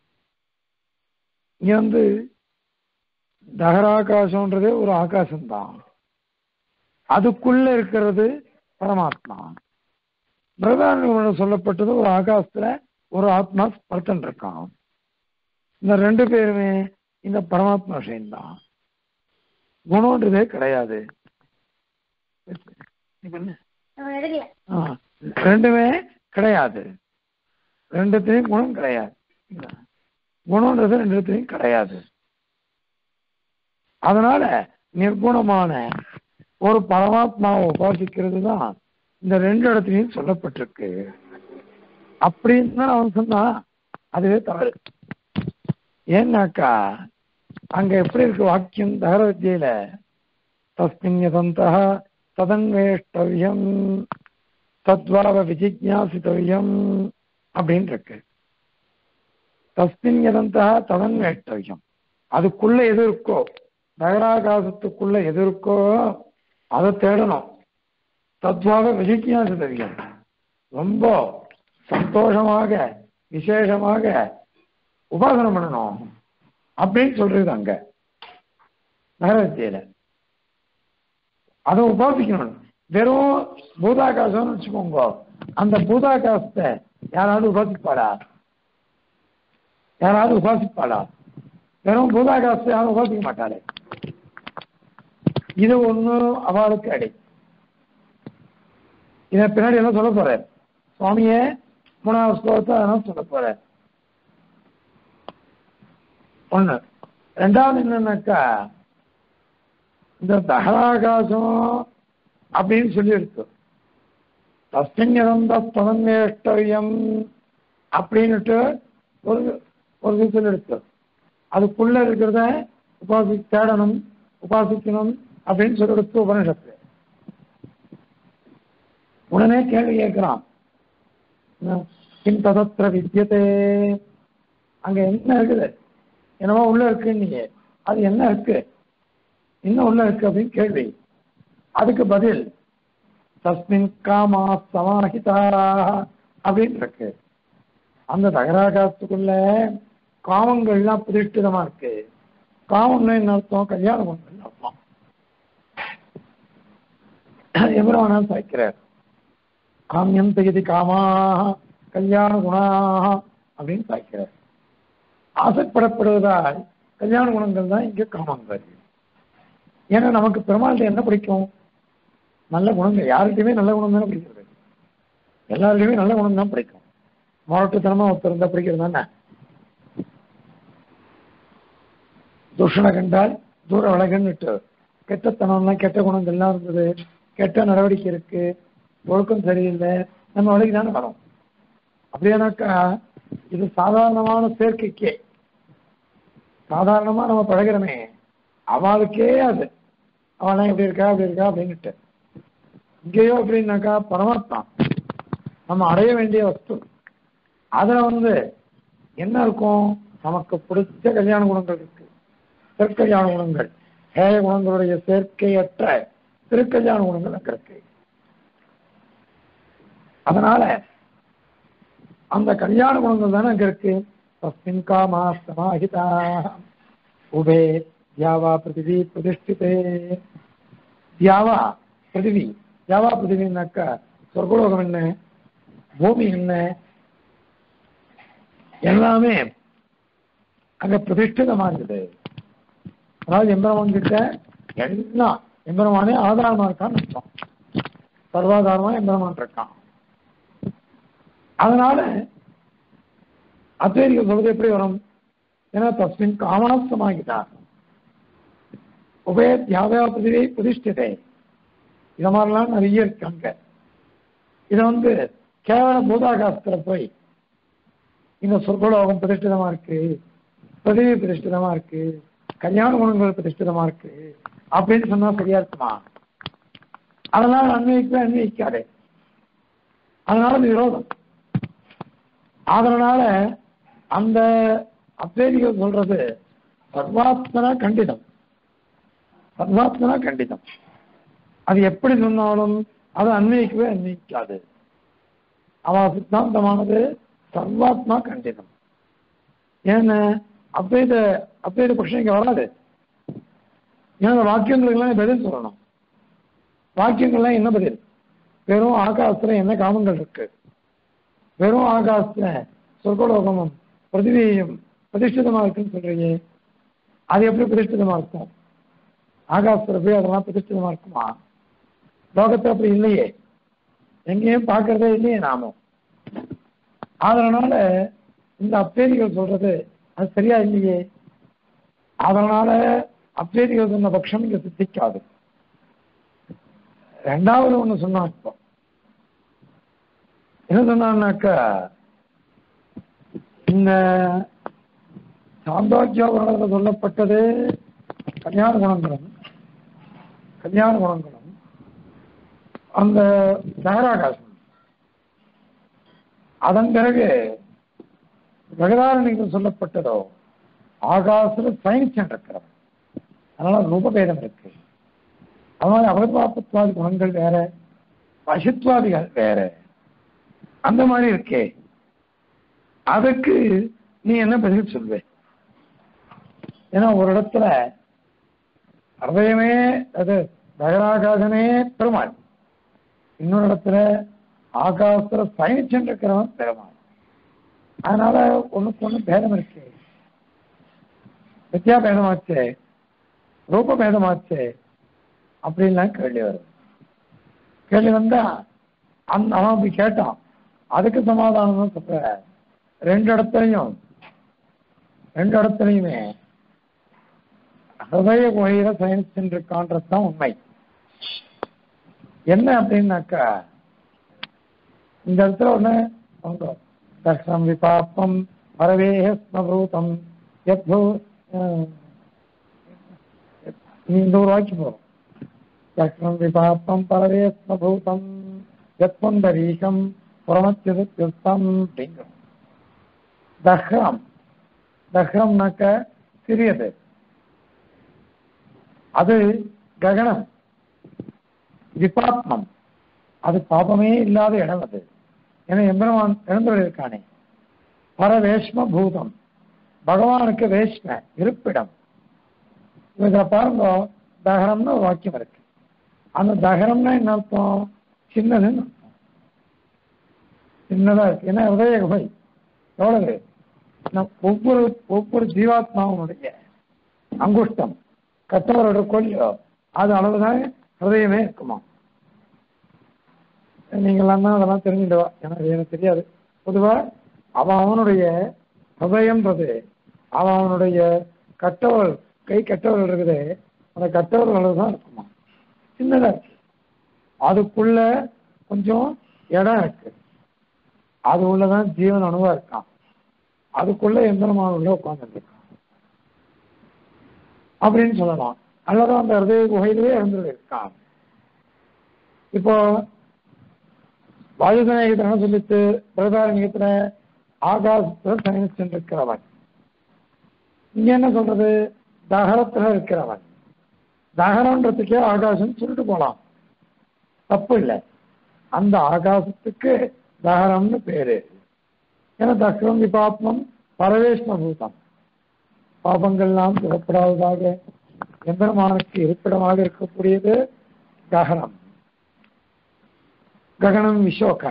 இங்க வந்து தகராகாசம்ன்றதே ஒரு ஆகாசம்தான் அதுக்குள்ள இருக்கிறது பரமாத்மா பிரதான சொல்லப்பட்டது ஒரு ஆகாசத்துல ஒரு ஆத்மா படுத்தன் இருக்கான் இந்த ரெண்டு பேருமே இந்த பரமாத்மா விஷயம்தான் குணம்ன்றதே கிடையாது அவன் எடுக்கல ஆ, ரெண்டுமே கிடையாது ரெண்டுத்தையும் குணம் கிடையாது குணம்ன்றது ரெண்டுத்தையும் கிடையாது அதனால நிர்குணமான ஒரு பரமாத்மாவை உபாசிக்கிறது தான் இந்த ரெண்டு இடத்துலையும் சொல்லப்பட்டிருக்கு அப்படின்னு தான் அவன் சொன்னா அதுவே தவறு ஏன்னாக்கா அங்க எப்படி இருக்கு வாக்கியம் தகர வித்தியில தஸ்மின் யதந்தா ததன்வேஷ்டவியம் தத்வாவ விஜிஜாசித்தவியம் அப்படின்னு இருக்கு தஸ்மின் யதந்தா ததன்வேஷ்டவியம் அதுக்குள்ள எது இருக்கோ நகராகாசத்துக்குள்ள எது இருக்கோ அதை தேடணும் தத்வாக விஜிஜாசித்தவியம் ரொம்ப சந்தோஷமாக விசேஷமாக உபாசனம் பண்ணணும் அப்படின்னு சொல்றது அங்க நகரத்தியில அதை உபாசிக்கணும் வெறும் பூதாகாசம்னு வச்சுக்கோங்க அந்த பூதாகாசத்தை யாராவது உபாசிப்பாளா யாராவது உபாசிப்பாளா வெறும் பூதாகாசத்தை யாரும் உபாசிக்க மாட்டாளே இது ஒண்ணும் அவளுக்கு அடை இதை பின்னாடி என்ன சொல்ல போற சுவாமியே மூணாவது ஸ்லோகத்தை அதெல்லாம் சொல்ல போற ஒண்ணு ரெண்டாவது என்னன்னாக்கா இந்த தகராகாசம் அப்படின்னு சொல்லி இருக்கு தஸ்மின்னிறந்த தனநேஷ்டவியம் அப்படின்னுட்டு ஒரு ஒரு விஷயம் இருக்கு அதுக்குள்ள இருக்கிறத உபாசி தேடணும் உபாசிக்கணும் அப்படின்னு சொல்லி எடுத்து உபனிஷத்து உடனே கேள்வி கேட்கிறான் கிம் ததத்திர வித்தியதே அங்க என்ன இருக்குது என்னவோ உள்ள இருக்கு நீங்க அது என்ன இருக்கு என்ன உள்ள இருக்கு அப்படின்னு கேள்வி அதுக்கு பதில் தஸ்மின் காமா சமாஹிதா அப்படின்னு இருக்கு அந்த தகராகாத்துக்குள்ள காமங்கள்லாம் பிரதிஷ்டிதமா இருக்கு காமம்னா என்ன அர்த்தம் கல்யாணம் பண்ணு அர்த்தம் எவரானா சாய்க்கிறார் காமியம் தகுதி காமா கல்யாண குணா அப்படின்னு சாய்க்கிறார் ஆசைப்படப்படுவதால் கல்யாண குணங்கள் தான் இங்க காமங்கள் ஏன்னா நமக்கு பெருமாள்கிட்ட என்ன பிடிக்கும் நல்ல குணங்கள் யார்கிட்டயுமே நல்ல குணம் தானே பிடிக்கிறது எல்லாருக்கையுமே நல்ல குணம் தான் பிடிக்கும் மாவட்டத்தனமா ஒருத்தர் இருந்தா பிடிக்கிறது தானே துஷண கண்டால் தூர விலகுன்னுட்டு கெட்டத்தனம்லாம் கெட்ட குணங்கள்லாம் இருந்தது கெட்ட நடவடிக்கை இருக்கு ஒழுக்கம் சரியில்லை நம்ம வழிக்கு தானே வரோம் அப்படியானாக்கா இது சாதாரணமான சேர்க்கைக்கே சாதாரணமா நம்ம பழகிறோமே அவளுக்கே அது அவனா இப்படி இருக்கா அப்படி இருக்கா அப்படின்னுட்டு இங்கேயோ எப்படின்னாக்கா பரமாத்மா நம்ம அடைய வேண்டிய வஸ்து அதுல வந்து என்ன இருக்கும் நமக்கு பிடிச்ச கல்யாண குணங்கள் இருக்கு திருக்கல்யாண குணங்கள் ஹேய குணங்களுடைய சேர்க்கையற்ற திருக்கல்யாண குணங்கள் அங்க இருக்கு அதனால அந்த கல்யாண குணங்கள் தானே அங்க இருக்கு தஸ்மின் காமா சமாஹிதா உபே தியாவா பிருத்திவி பிரதிஷ்டிதே தியாவா பிருத்திவி தியாவா பிருத்திவின்னாக்கா சொர்க்கலோகம் என்ன பூமி என்ன எல்லாமே அங்க பிரதிஷ்டிதமா இருக்குது அதாவது எம்பெருமான் கிட்ட எல்லாம் எம்பெருமானே ஆதாரமா இருக்கான்னு அர்த்தம் சர்வாதாரமா எம்பெருமான் இருக்கான் அதனால அத்வைதிகள் சொல்றது எப்படி வரும் ஏன்னா தஸ்மின் காமனஸ்தமாகிட்டார் உபய தியாகா பிரதிவை பிரதிஷ்டிதே இத மாதிரிலாம் நிறைய இருக்கு அங்க இதை வந்து கேவல பூதாகாசத்துல போய் இந்த சொற்கலோகம் பிரதிஷ்டிதமா இருக்கு பிரதிவி பிரதிஷ்டிதமா இருக்கு கல்யாண குணங்கள் பிரதிஷ்டிதமா இருக்கு அப்படின்னு சொன்னா சரியா இருக்குமா அதனால அன்வைக்க அன்வைக்காதே அதனால அது விரோதம் அதனால அந்த அத்வைதிகள் சொல்றது சர்வாத்மனா கண்டிதம் சர்வாத்மனா கண்டிதம் அது எப்படி சொன்னாலும் அது அன்வைக்கவே அன்வைக்காது அவன் சித்தாந்தமானது சர்வாத்மா கண்டிதம் ஏன்னா அத்வைத அத்வைத பட்சம் இங்க வராது ஏன்னா வாக்கியங்களுக்கெல்லாம் பதில் சொல்லணும் வாக்கியங்கள்லாம் என்ன பதில் வெறும் ஆகாசத்துல என்ன காமங்கள் இருக்கு வெறும் ஆகாசத்துல சொர்க்கலோகமும் பிரதிவியும் பிரதிஷ்டிதமா இருக்குன்னு சொல்றீங்க அது எப்படி பிரதிஷ்டிதமா இருக்கும் ஆகாசத்துல போய் அதெல்லாம் பிரதிஷ்டிதமா இருக்குமா லோகத்துல அப்படி இல்லையே எங்கேயும் பார்க்கறதே இல்லையே நாமும் அதனால இந்த அப்தேதிகள் சொல்றது அது சரியா இல்லையே அதனால அப்தேதிகள் சொன்ன பட்சம் இங்க சித்திக்காது ரெண்டாவது ஒண்ணு சொன்னா இப்போ என்ன சொன்னான்னாக்கா இந்த சாந்தோக்கியோகத்தில் சொல்லப்பட்டது கல்யாண குணங்களும் கல்யாண குணங்களும் அந்த சகராகாசம் அதன் பிறகு பிரகதாரணிகள் சொல்லப்பட்டதோ ஆகாசுல சயின்ஸ் இருக்கிறவன் அதனால ரூபபேதம் இருக்கு அதனால அபகத்வாபத்வாதி குணங்கள் வேற பசுத்வாதிகள் வேற அந்த மாதிரி இருக்கே அதுக்கு நீ என்ன பதில் சொல்வே ஏன்னா ஒரு இடத்துல ஹதயமே அது பகராகாசனே பெருமாள் இன்னொரு இடத்துல ஆகாசத்துல பயணிச்சுட்டு இருக்கிறவன் பெருமாள் அதனால ஒண்ணுக்கு ஒண்ணு பேதம் இருக்கு வித்யா பேதமாச்சு ரூப பேதமாச்சு அப்படின்லாம் கேள்வி வரும் கேள்வி வந்தா அந்த அவன் அப்படி கேட்டான் அதுக்கு சமாதானம் தான் சொல்ற ரெண்டு இடத்துலையும் ரெண்டு இடத்துலையுமே ஹதய குகையில சயனிச்சுருக்கான்றது தான் உண்மை என்ன அப்படின்னாக்கா இந்த இடத்துல ஒண்ணு அவங்க தர்ஷனம் விபாப்பம் பரவே ஸ்மபூதம் எப்போ இந்த ஒரு வாக்கியம் போறோம் தர்ஷனம் விபாப்பம் பரவே ஸ்மபூதம் எத்வந்தரீகம் புறமத்தியுத்தம் அப்படிங்கிறோம் தஹ்ரம் தஹ்ரம்னாக்க சிறியது அது ககனம் விபாத்மம் அது பாபமே இல்லாத இடம் அது ஏன்னா எம்பெருமான் எழுந்தவர் இருக்கானே பரவேஷ்ம பூதம் பகவானுக்கு வேஷ்ம இருப்பிடம் இதில் பாருங்க தகரம்னு ஒரு வாக்கியம் இருக்கு அந்த தகரம்னா என்ன அர்த்தம் சின்னதுன்னு அர்த்தம் சின்னதா இருக்கு ஏன்னா ஹிருதய குகை எவ்வளவு நம் ஒவ்வொரு ஒவ்வொரு ஜீவாத்மாவுடைய அங்குஷ்டம் கத்தவரோட கொல்லியோ அது அளவுதான் ஹிருதயமே இருக்குமா நீங்களாம் தான் அதெல்லாம் தெரிஞ்சுடுவா எனக்கு எனக்கு தெரியாது பொதுவா அவன் அவனுடைய ஹதயம்ன்றது அவன் அவனுடைய கட்டவள் கை கட்டவள் இருக்குது அந்த கட்டவள் அளவு தான் இருக்குமா சின்னதா இருக்கு அதுக்குள்ள கொஞ்சம் இடம் இருக்கு அது உள்ளதான் ஜீவன் அணுவா இருக்கான் அதுக்குள்ள எந்திரமான உள்ள உட்கார்ந்துருக்கான் அப்படின்னு சொல்லலாம் அல்லது அந்த ஹிருதய குகையிலே இருந்து இருக்கான் இப்போ வாயுதநாயகத்தை என்ன சொல்லிட்டு பிரதாரணியத்துல ஆகாசத்துல சயனிச்சு இருக்கிறவன் இங்க என்ன சொல்றது தகரத்துல இருக்கிறவன் தகரன்றதுக்கே ஆகாசம் சொல்லிட்டு போலாம் தப்பு இல்லை அந்த ஆகாசத்துக்கு தகரம்னு பேரு ஏன்னா தகரம் விபாத்மம் பரவேஷ்ம பூதம் பாபங்கள்லாம் புறப்படாததாக எம்பெருமானுக்கு இருப்பிடமாக இருக்கக்கூடியது ககனம் ககனம் விசோக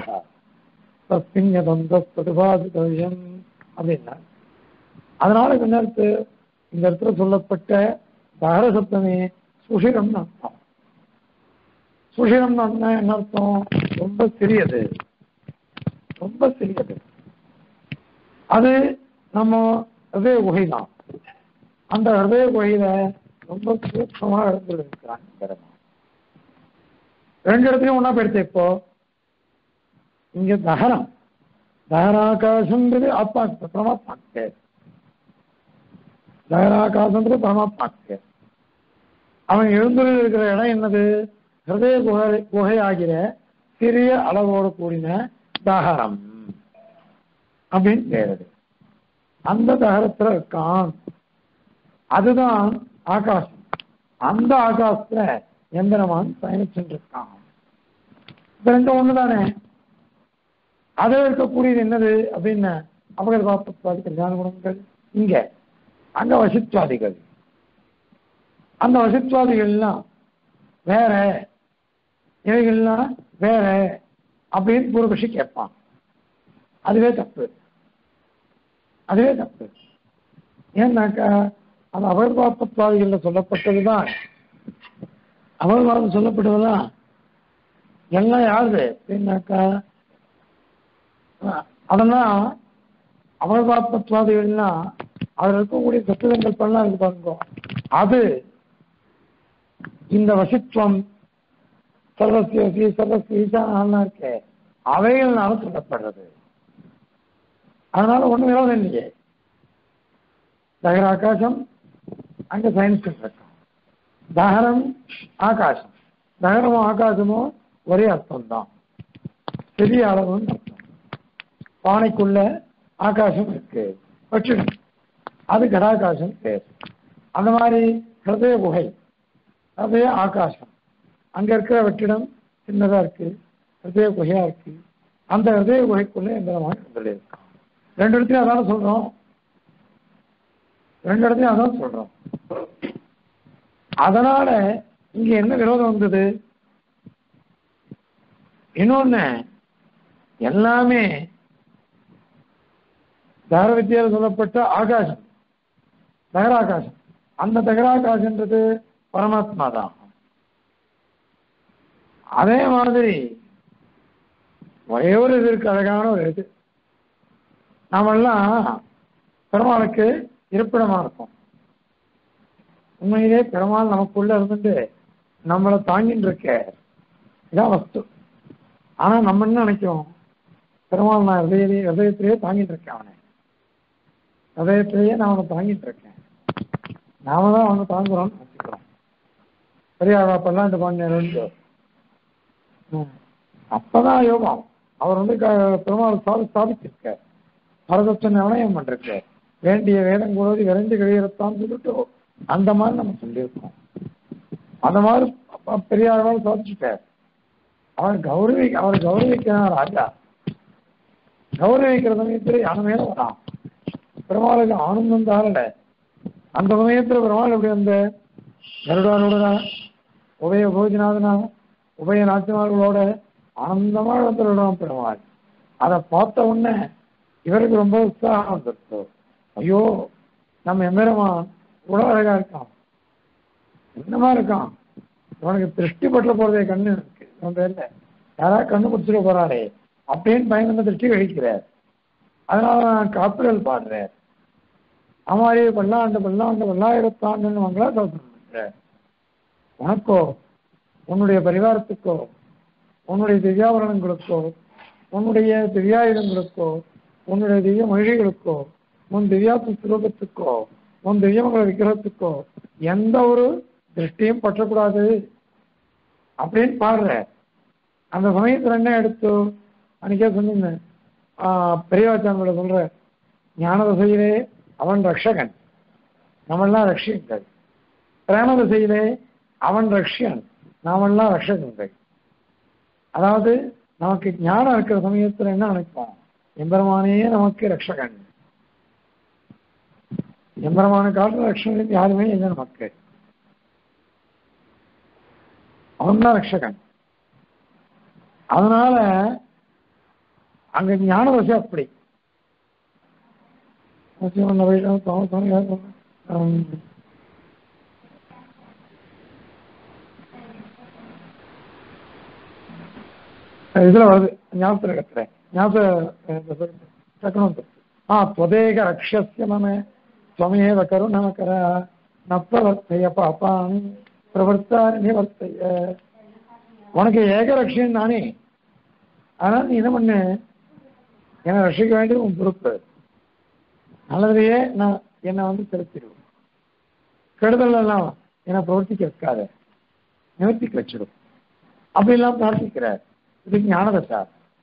தஸ்மின்யதந்தஸ்துபாதிதவியம் அப்படின்னா அதனால என்ன அர்த்தம் இந்த இடத்துல சொல்லப்பட்ட தகர சப்தமே சுஷிரம்னு அர்த்தம் சுஷிரம்னு அர்த்தம் என்ன அர்த்தம் ரொம்ப சிறியது ரொம்ப சிறியது அது நம்ம ஹிருதய குகை தான் அந்த ஹிருதய குகையில ரொம்ப சூக்ஷமா இடத்துல இருக்கிறாங்க பெருமாள் ரெண்டு இடத்துலயும் ஒன்னா போயிடுச்சு இப்போ இங்க தகரம் தகராகாசம்ன்றது ஆத்மாக்கு பரமாத்மாக்கு தகராகாசம்ன்றது பரமாத்மாக்கு அவன் எழுந்துள்ள இருக்கிற இடம் என்னது ஹிருதய குகை குகை ஆகிற சிறிய அளவோடு கூடின தகரம் அப்படின்னு பேருது அந்த தகரத்துல இருக்கான் அதுதான் ஆகாசம் அந்த ஆகாசத்துல எந்திரமான் பயணிச்சுட்டு இருக்கான் இது ரெண்டும் ஒண்ணுதானே அதில் இருக்கக்கூடியது என்னது அப்படின்னு அபகர் பாப்பத்வாதி கல்யாண குணங்கள் இங்க அங்க வசித்வாதிகள் அந்த வசித்வாதிகள்லாம் வேற இவைகள்லாம் வேற அப்படின்னு பூர்வபக்ஷி கேட்பான் அதுவே தப்பு அதுவே தப்பு ஏன்னாக்கா அந்த அபகர்பாப்பத்வாதிகள்ல சொல்லப்பட்டதுதான் அபகர்வாதம் சொல்லப்பட்டதுதான் எல்லாம் யாருது அப்படின்னாக்கா அதெல்லாம் அபகர்பாப்பத்வாதிகள்னா அதில் இருக்கக்கூடிய சத்துவங்கள் பண்ணலாம் இருக்கு பாருங்க அது இந்த வசித்துவம் சர்வசியோசி சர்வசி ஈசானா இருக்கே அவைகள்னால சொல்லப்படுறது அதனால ஒண்ணு விரோதம் இல்லையே தகர ஆகாசம் அங்க சயின்ஸ் இருக்கும் தகரம் ஆகாசம் தகரமும் ஆகாசமும் ஒரே அர்த்தம் தான் பெரிய அளவுன்னு அர்த்தம் பானைக்குள்ள ஆகாசம் இருக்கு வெற்றிடம் அது கடாகாசம் பேர் அந்த மாதிரி ஹிருதய குகை ஹிருதய ஆகாசம் அங்க இருக்கிற வெற்றிடம் சின்னதா இருக்கு ஹிருதய குகையா இருக்கு அந்த ஹிருதய குகைக்குள்ள எந்த மாதிரி இருக்கான் ரெண்டு இடத்துலயும் அதான சொல்றோம் ரெண்டு இடத்துலயும் அதான் சொல்றோம் அதனால இங்க என்ன விரோதம் வந்தது இன்னொன்னு எல்லாமே தகர வித்தியால சொல்லப்பட்ட ஆகாசம் தகராகாசம் அந்த தகராகாசன்றது பரமாத்மா தான் அதே மாதிரி ஒரே ஒரு இது இருக்கு அழகான ஒரு இது நாமெல்லாம் பெருமாளுக்கு இருப்பிடமா இருக்கும் உண்மையிலே பெருமாள் நமக்குள்ள இருந்துட்டு நம்மளை தாங்கிட்டு இருக்க இதான் வஸ்து ஆனா நம்ம என்ன நினைக்கிறோம் பெருமாள் நான் ஹதயத்திலே ஹதயத்திலேயே தாங்கிட்டு இருக்கேன் அவனை ஹதயத்திலேயே நான் அவனை தாங்கிட்டு இருக்கேன் நாம தான் அவனை தாங்குறோம்னு நினைச்சுக்கிறோம் பெரியார் அப்பெல்லாம் இந்த பாண்டியன் அப்பதான் யோகம் அவர் வந்து க- பெருமாள் சாதி ஸ்தாபிச்சிருக்கார் பரதத்தை நிர்ணயம் பண்ணிருக்கார் வேண்டிய வேதம் கூட விரைந்து கழியறத்தான் சொல்லிட்டு அந்த மாதிரி நம்ம சொல்லியிருக்கோம் அந்த மாதிரி அப்ப பெரியார் சாதிச்சுட்டார் அவர் கௌரவி அவர் கௌரவிக்கிறான் ராஜா கௌரவிக்கிற சமயத்துல யானை மேல வரான் பெருமாளுக்கு ஆனந்தம் தாரல அந்த சமயத்துல பெருமாள் எப்படி வந்த கருடானோட உபய போஜநாதனா உபய நாச்சிமார்களோட ஆனந்தமா இடத்துலதான் பெருமாள் அதை பார்த்த உடனே இவருக்கு ரொம்ப உற்சாகம் வந்துருச்சு ஐயோ நம்ம எம்பெருமா இவ்வளவு அழகா இருக்கான் என்னமா இருக்கான் இவனுக்கு திருஷ்டி பட்டுல போறதே கண்ணு இருக்கு இவன் பேர்ல யாராவது கண்ணு குடிச்சிட போறாரே அப்படின்னு பயந்து திருஷ்டி கழிக்கிறார் அதனால நான் காப்பிடல் பாடுறேன் அமாரி பல்லாண்டு பல்லாண்டு பல்லாயிரத்தாண்டு மங்களா சொல்றேன் உனக்கோ உன்னுடைய பரிவாரத்துக்கோ உன்னுடைய திவ்யாபரணங்களுக்கோ உன்னுடைய திவ்யாயுதங்களுக்கோ உன்னுடைய திவ்ய மொழிகளுக்கோ உன் திவ்யாத்ம சுரூபத்துக்கோ உன் திவ்யமங்கள விக்கிரகத்துக்கோ எந்த ஒரு திருஷ்டியும் பற்றக்கூடாது அப்படின்னு பாடுற அந்த சமயத்துல என்ன எடுத்து அன்னைக்கே சொன்னேன் பெரியவாச்சாரோட சொல்ற ஞான திசையிலே அவன் ரக்ஷகன் நம்மெல்லாம் ரட்சியங்கள் பிரேம திசையிலே அவன் ரஷ்யன் நாமெல்லாம் ரட்சகங்கள் அதாவது நமக்கு ஞானம் இருக்கிற சமயத்துல என்ன நினைப்போம் எம்பெருமானே நமக்கு ரட்சகன் எம்பெருமான காலத்துல ரட்சகன் யாருமே இல்லை நமக்கு அவன் தான் ரட்சகன் அதனால அங்க ஞான தசை அப்படி இதுல வருது ஞாபகத்தில் இருக்கிறேன் ஞாபக சக்கரம் ஆ त्वदेக ரக்ஷஸ்ய மம त्वमेव கருணமகர நப்பவர்த்தைய பாப்பானி பிரவர்த்தாரி நிவர்த்தைய உனக்கு ஏக ரட்சியன் நானே ஆனால் நீ என்ன பண்ணு என்னை ரட்சிக்க வேண்டியது உன் பொறுப்பு நல்லதுலையே நான் என்னை வந்து செலுத்திடுவேன் கெடுதல் எல்லாம் என்னை பிரவர்த்திக்க வைக்காத நிவர்த்திக்க வச்சிடும் அப்படிலாம் பிரார்த்திக்கிறார் இது ஞானதசா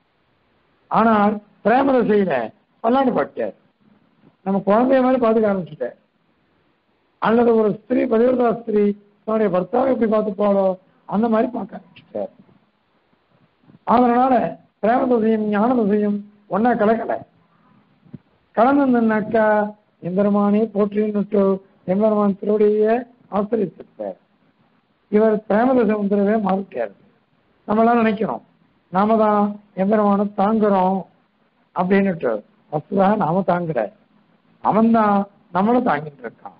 ஆனால் பிரேமதசையில பல்லாண்டு பாட்டார் நம்ம குழந்தைய மாதிரி பார்த்துக்க ஆரம்பிச்சுட்டார் அல்லது ஒரு ஸ்திரீ பதிவிரதா ஸ்திரீ தன்னுடைய பர்த்தாவை எப்படி பார்த்துப்பாளோ அந்த மாதிரி பார்க்க ஆரம்பிச்சுட்டார் அதனால பிரேமதசையும் ஞானதசையும் ஒன்னா கலக்கலை கலந்துனாக்கா எம்பெருமானே போற்றின்னுட்டு எம்பெருமான் திருவடிய ஆசிரியத்திருப்பார் இவர் பிரேமதசை வந்துடவே மாறிட்டார் நம்மளாம் நினைக்கிறோம் நாம தான் எம்பெருமான தாங்குறோம் அப்படின்னுட்டு வசுதாக நாம தாங்குற அவன் தான் நம்மளும் தாங்கிட்டு இருக்கான்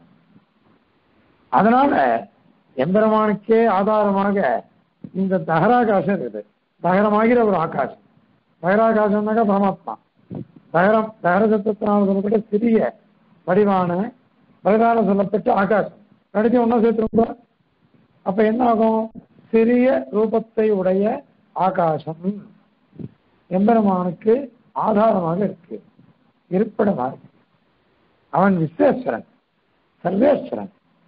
அதனால எம்பெருமானுக்கே ஆதாரமாக இந்த தகராகாசம் இருக்குது தகரமாகிற ஒரு ஆகாசம் தகராகாசம்னாக்கா பரமாத்மா தகரம் தகர சத்தத்தினால் சொல்லப்பட்ட சிறிய வடிவான பிரதான சொல்லப்பட்ட ஆகாசம் கடைசி ஒன்றா சேர்த்துருந்தா அப்ப என்ன ஆகும் சிறிய ரூபத்தை உடைய ஆகாசம் எம்பெருமானுக்கு ஆதாரமாக இருக்கு இருப்பிடமாக இருக்கு அவன் விஸ்வேஸ்வரன் சர்வேஸ்வரன்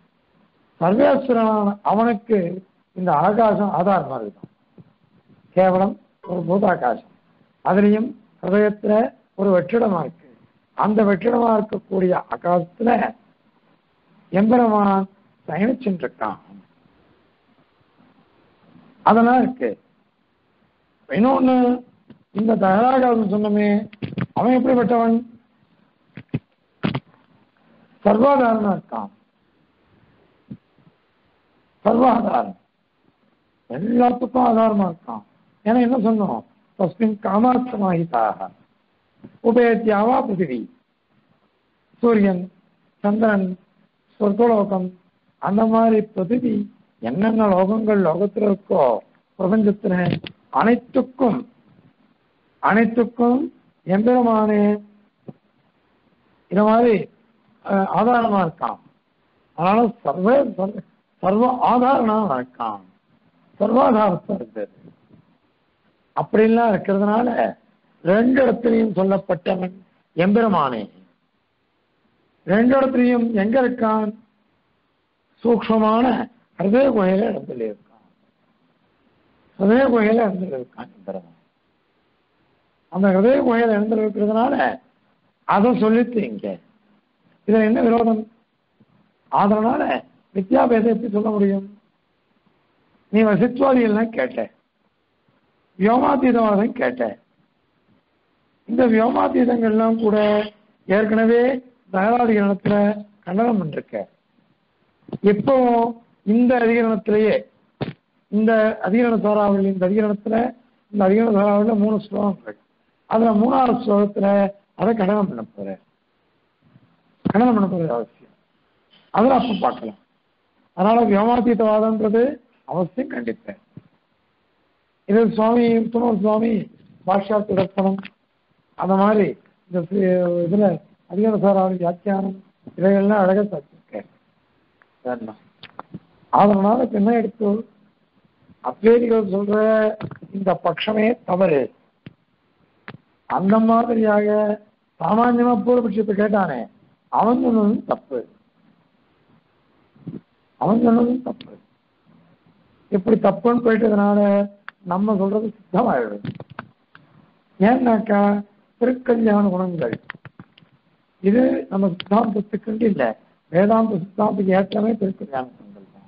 சர்வேஸ்வரன் அவனுக்கு இந்த ஆகாசம் ஆதாரமாக இருக்கும் கேவலம் ஒரு பூதாகாசம் அதுலேயும் ஹதயத்துல ஒரு வெற்றிடமா இருக்கு அந்த வெற்றிடமா இருக்கக்கூடிய ஆகாசத்துல எம்பெருமான் பயணிச்சுட்டு இருக்கான் அதெல்லாம் இருக்கு இன்னொன்னு இந்த தகராகாசம் சொன்னமே அவன் எப்படிப்பட்டவன் சர்வாதாரமா இருக்கான் சர்வாதாரம் எல்லாத்துக்கும் ஆதாரமா இருக்கான் ஏன்னா என்ன சொன்னோம் தஸ்மின் காமார்த்தமாகிதாக உபயத்தியாவா பிருத்திவி சூரியன் சந்திரன் சொர்க்கலோகம் அந்த மாதிரி பிருத்திவி என்னென்ன லோகங்கள் லோகத்தில் இருக்கோ பிரபஞ்சத்துல அனைத்துக்கும் அனைத்துக்கும் எம்பெருமானே இந்த மாதிரி அஹ், ஆதாரமா இருக்கான் அதனால சர்வ சர்வ- சர்வ ஆதாரமா இருக்கான் சர்வாதாரத்தை இருக்குது அப்படிலாம் இருக்கிறதுனால ரெண்டு இடத்துலையும் சொல்லப்பட்டவன் எம்பெருமானே ரெண்டு இடத்துலையும் எங்க இருக்கான் சூக்ஷமான ஹிருதய குகையில இடத்துல இருக்கான் ஹிருதய குகையில இடத்துல இருக்கான் எம்பெருமான் அந்த ஹிருதய குகையில இடத்துல இருக்கிறதுனால அதை சொல்லிட்டு இங்க இதுல என்ன விரோதம் அதனால வித்யாபேதம் எப்படி சொல்ல முடியும் நீ வசித்வாதிகள்லாம் கேட்ட வியோமாதீதவாதம் கேட்ட இந்த வியோமாதீதங்கள்லாம் கூட ஏற்கனவே தகராதிகரணத்துல கண்டனம் பண்ணிருக்க இப்போ இந்த அதிகரணத்திலேயே இந்த அதிகரண சோராவளி இந்த அதிகரணத்துல இந்த அதிகரண சோராவளியில மூணு ஸ்லோகங்கள் அதுல மூணாவது ஸ்லோகத்துல அதை கண்டனம் பண்ண போறேன் கண்டனம் பண்ண போறது அவசியம் அதில் அப்போ பார்க்கலாம் அதனால வியோமாதீதவாதம்ன்றது அவசியம் கண்டிப்பேன் இது சுவாமி துணூர் சுவாமி பாஷா திடப்பணம் அந்த மாதிரி இந்த சி- இதுல அதிகார சாராவளி வியாக்கியானம் இதையெல்லாம் அழகா தச்சிருக்கேன் சரிண்ணா அதனால இப்ப என்ன எடுத்து அத்வேதிகள் சொல்ற இந்த பட்சமே தவறு அந்த மாதிரியாக சாமான்யமா பூர்வபட்சத்தை கேட்டானே அவன் சொன்னதும் தப்பு அவன் சொன்னதும் தப்பு இப்படி தப்புன்னு போயிட்டதுனால நம்ம சொல்றது சித்தமாயிடும் ஏன்னாக்கா திருக்கல்யாண குணங்கள் இது நம்ம சித்தாந்தத்துக்கு இல்லை வேதாந்த சித்தாந்தத்துக்கு ஏற்றமே திருக்கல்யாண குணங்கள் தான்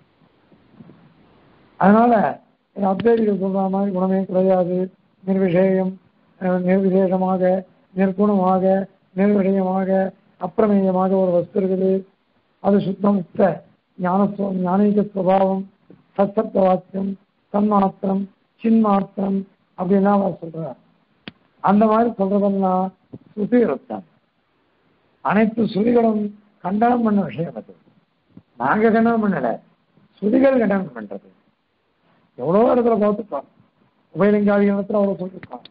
அதனால இந்த அத்வைதிகள் சொல்ற மாதிரி குணமே கிடையாது நிர்விஷேயம் அஹ், நிர்விசேஷமாக நிர்குணமாக நிர்விடயமாக அப்பிரமேயமாக ஒரு வஸ்து இருக்குது அது சுத்தமுக்த ஞான ஞானீக சுவாவம் சத்தப்த வாக்கியம் தன்மாத்திரம் சின்மாத்திரம் அப்படின்லாம் அவர் சொல்றார் அந்த மாதிரி சொல்றதெல்லாம் சுசீரத்தான் அனைத்து சுதிகளும் கண்டனம் பண்ண விஷயம் அது நாங்க கண்டனம் பண்ணல சுதிகள் கண்டனம் பண்றது எவ்வளவோ இடத்துல பார்த்துட்டோம் உபயலிங்காதி இடத்துல அவ்வளவு சொல்லிருக்கோம்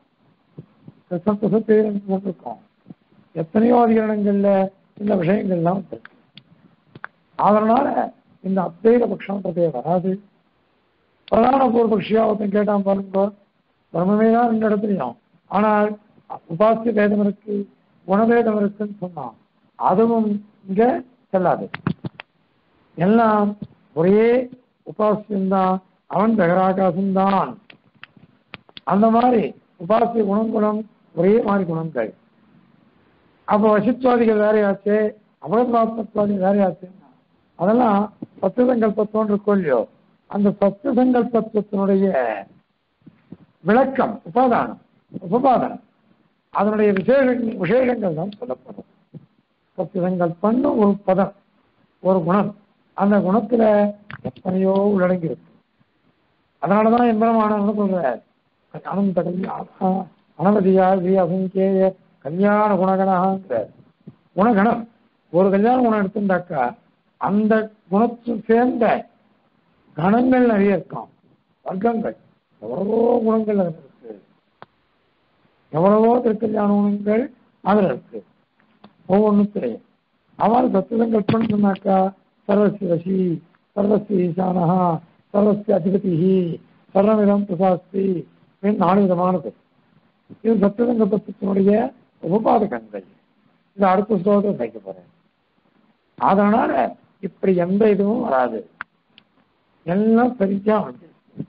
கிருஷ்ண சொல்லிருக்கோம் எத்தனையோ அதிகரணங்கள்ல இந்த விஷயங்கள்லாம் இருக்கு அதனால இந்த அத்வைத பட்சம்ன்றதே வராது பிரதான பூர்வபக்ஷியா ஒருத்தன் கேட்டான் பாருங்க பிரம்மமே தான் ரெண்டு இடத்துலையும் ஆனால் உபாசிய பேதம் இருக்கு குணபேதம் இருக்குன்னு சொன்னான் அதுவும் இங்க செல்லாது எல்லாம் ஒரே உபாசியம்தான் அவன் பெகராகாசம்தான் அந்த மாதிரி உபாசிய குணங்குணம் ஒரே மாதிரி குணங்கள் அப்போ வசித்வாதிகள் வேறையாச்சு அபகத்வாத்மத்வாதி வேறையாச்சு அதெல்லாம் சத்து சங்கல்பத்தோன்று இருக்கும் இல்லையோ அந்த சத்து சங்கல்பத்தினுடைய விளக்கம் உபாதானம் உபபாதனம் அதனுடைய விசேஷ விசேஷங்கள் தான் சொல்லப்படும் சத்து சங்கல்பன்னு ஒரு பதம் ஒரு குணம் அந்த குணத்துல எத்தனையோ உள்ளடங்கி இருக்கு அதனாலதான் எம்பெருமானவங்க சொல்ற அனந்த கல்யாண அனவதியா வி அசங்கேய கல்யாண குணகணாங்கிற குணகணம் ஒரு கல்யாண குணம் எடுத்துட்டாக்கா அந்த குணத்து சேர்ந்த கணங்கள் நிறைய இருக்காம் வர்க்கங்கள் எவ்வளவோ குணங்கள் அதுல இருக்கு எவ்வளவோ திருக்கல்யாண குணங்கள் அதுல இருக்கு ஒவ்வொன்றுத்திலையும் அவள் சத்துவங்கள் சொன்னாக்கா சர்வசிய வசி சர்வசிய ஈசானஹா சர்வசிய அதிபதி சர்வவிதம் பிரசாஸ்தி அப்படின்னு நாலு விதமானது இது சத்துவங்க பத்தினுடைய உபபாதகங்கள் இது அடுத்த ஸ்லோகத்தை சேர்க்க போறேன் அதனால இப்படி எந்த இதுவும் வராது எல்லாம் சரியா வந்து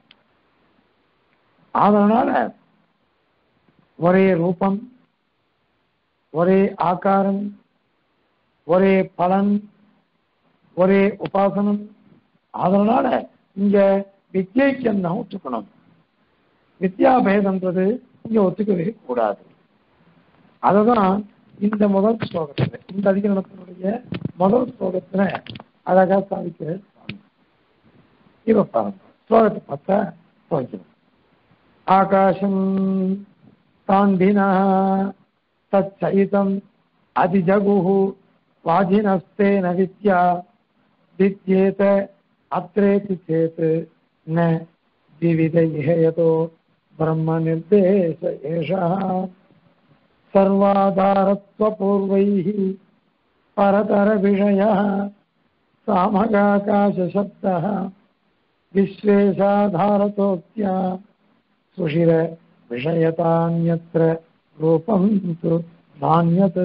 அதனால ஒரே ரூபம் ஒரே ஆகாரம் ஒரே பலன் ஒரே உபாசனம் அதனால இங்க வித்யைக்கு என்ன ஒத்துக்கணும் வித்யாபேதம்ன்றது இங்க ஒத்துக்கவே கூடாது அதுதான் இந்த முதல் ஸ்லோகத்துல இந்த அதிகரணத்தினுடைய முதல் ஸ்லோகத்துல அழகா சாதிக்கிற சுவாமி. இப்ப பாருங்க ஸ்லோகத்தை பார்த்தா துவக்கணும் ஆகாசம் தாண்டினா தச்சைதம் அதிஜகுः வாஜினஸ்தேன வித்யா विद्येत अत्रेति चेत् न विविध इह यतो ब्रह्मनिर्देश एषः सर्वाधारत्वपूर्वैः परतरविषयः सामगाकाशशब्दः विश्वेशाधारतोक्त्या सुषिर विषयतान्यत्र रूपं तु नान्यत्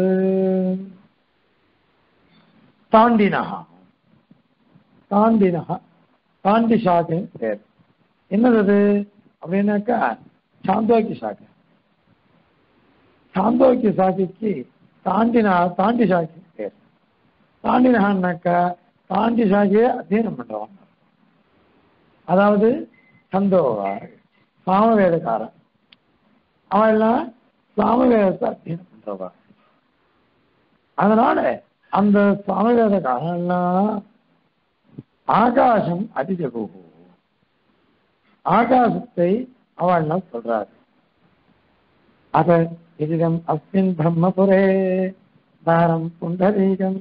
ताण्डिनः தாண்டினஹா தாண்டி சாக்கைன்னு பேர் என்னது அது அப்படின்னாக்கா சாந்தோக்கி சாக்கை சாந்தோக்கி சாக்கைக்கு தாண்டினா தாண்டி சாக்கின்னு பேர் தாண்டினஹான்னாக்கா தாண்டி சாக்கியை அத்தியனம் பண்றவங்க அதாவது சந்தோகார் சாமவேதக்காரன் அவன் எல்லாம் சாமவேதத்தை அத்தியனம் பண்றவா அதனால அந்த சாமவேதக்காரன் எல்லாம் ஆகாசம் அதிஜகு ஆகாசத்தை அவள் சொல்றார் அத இதிடம் அஸ்மின் பிரம்மபுரே தாரம் புண்டரீகம்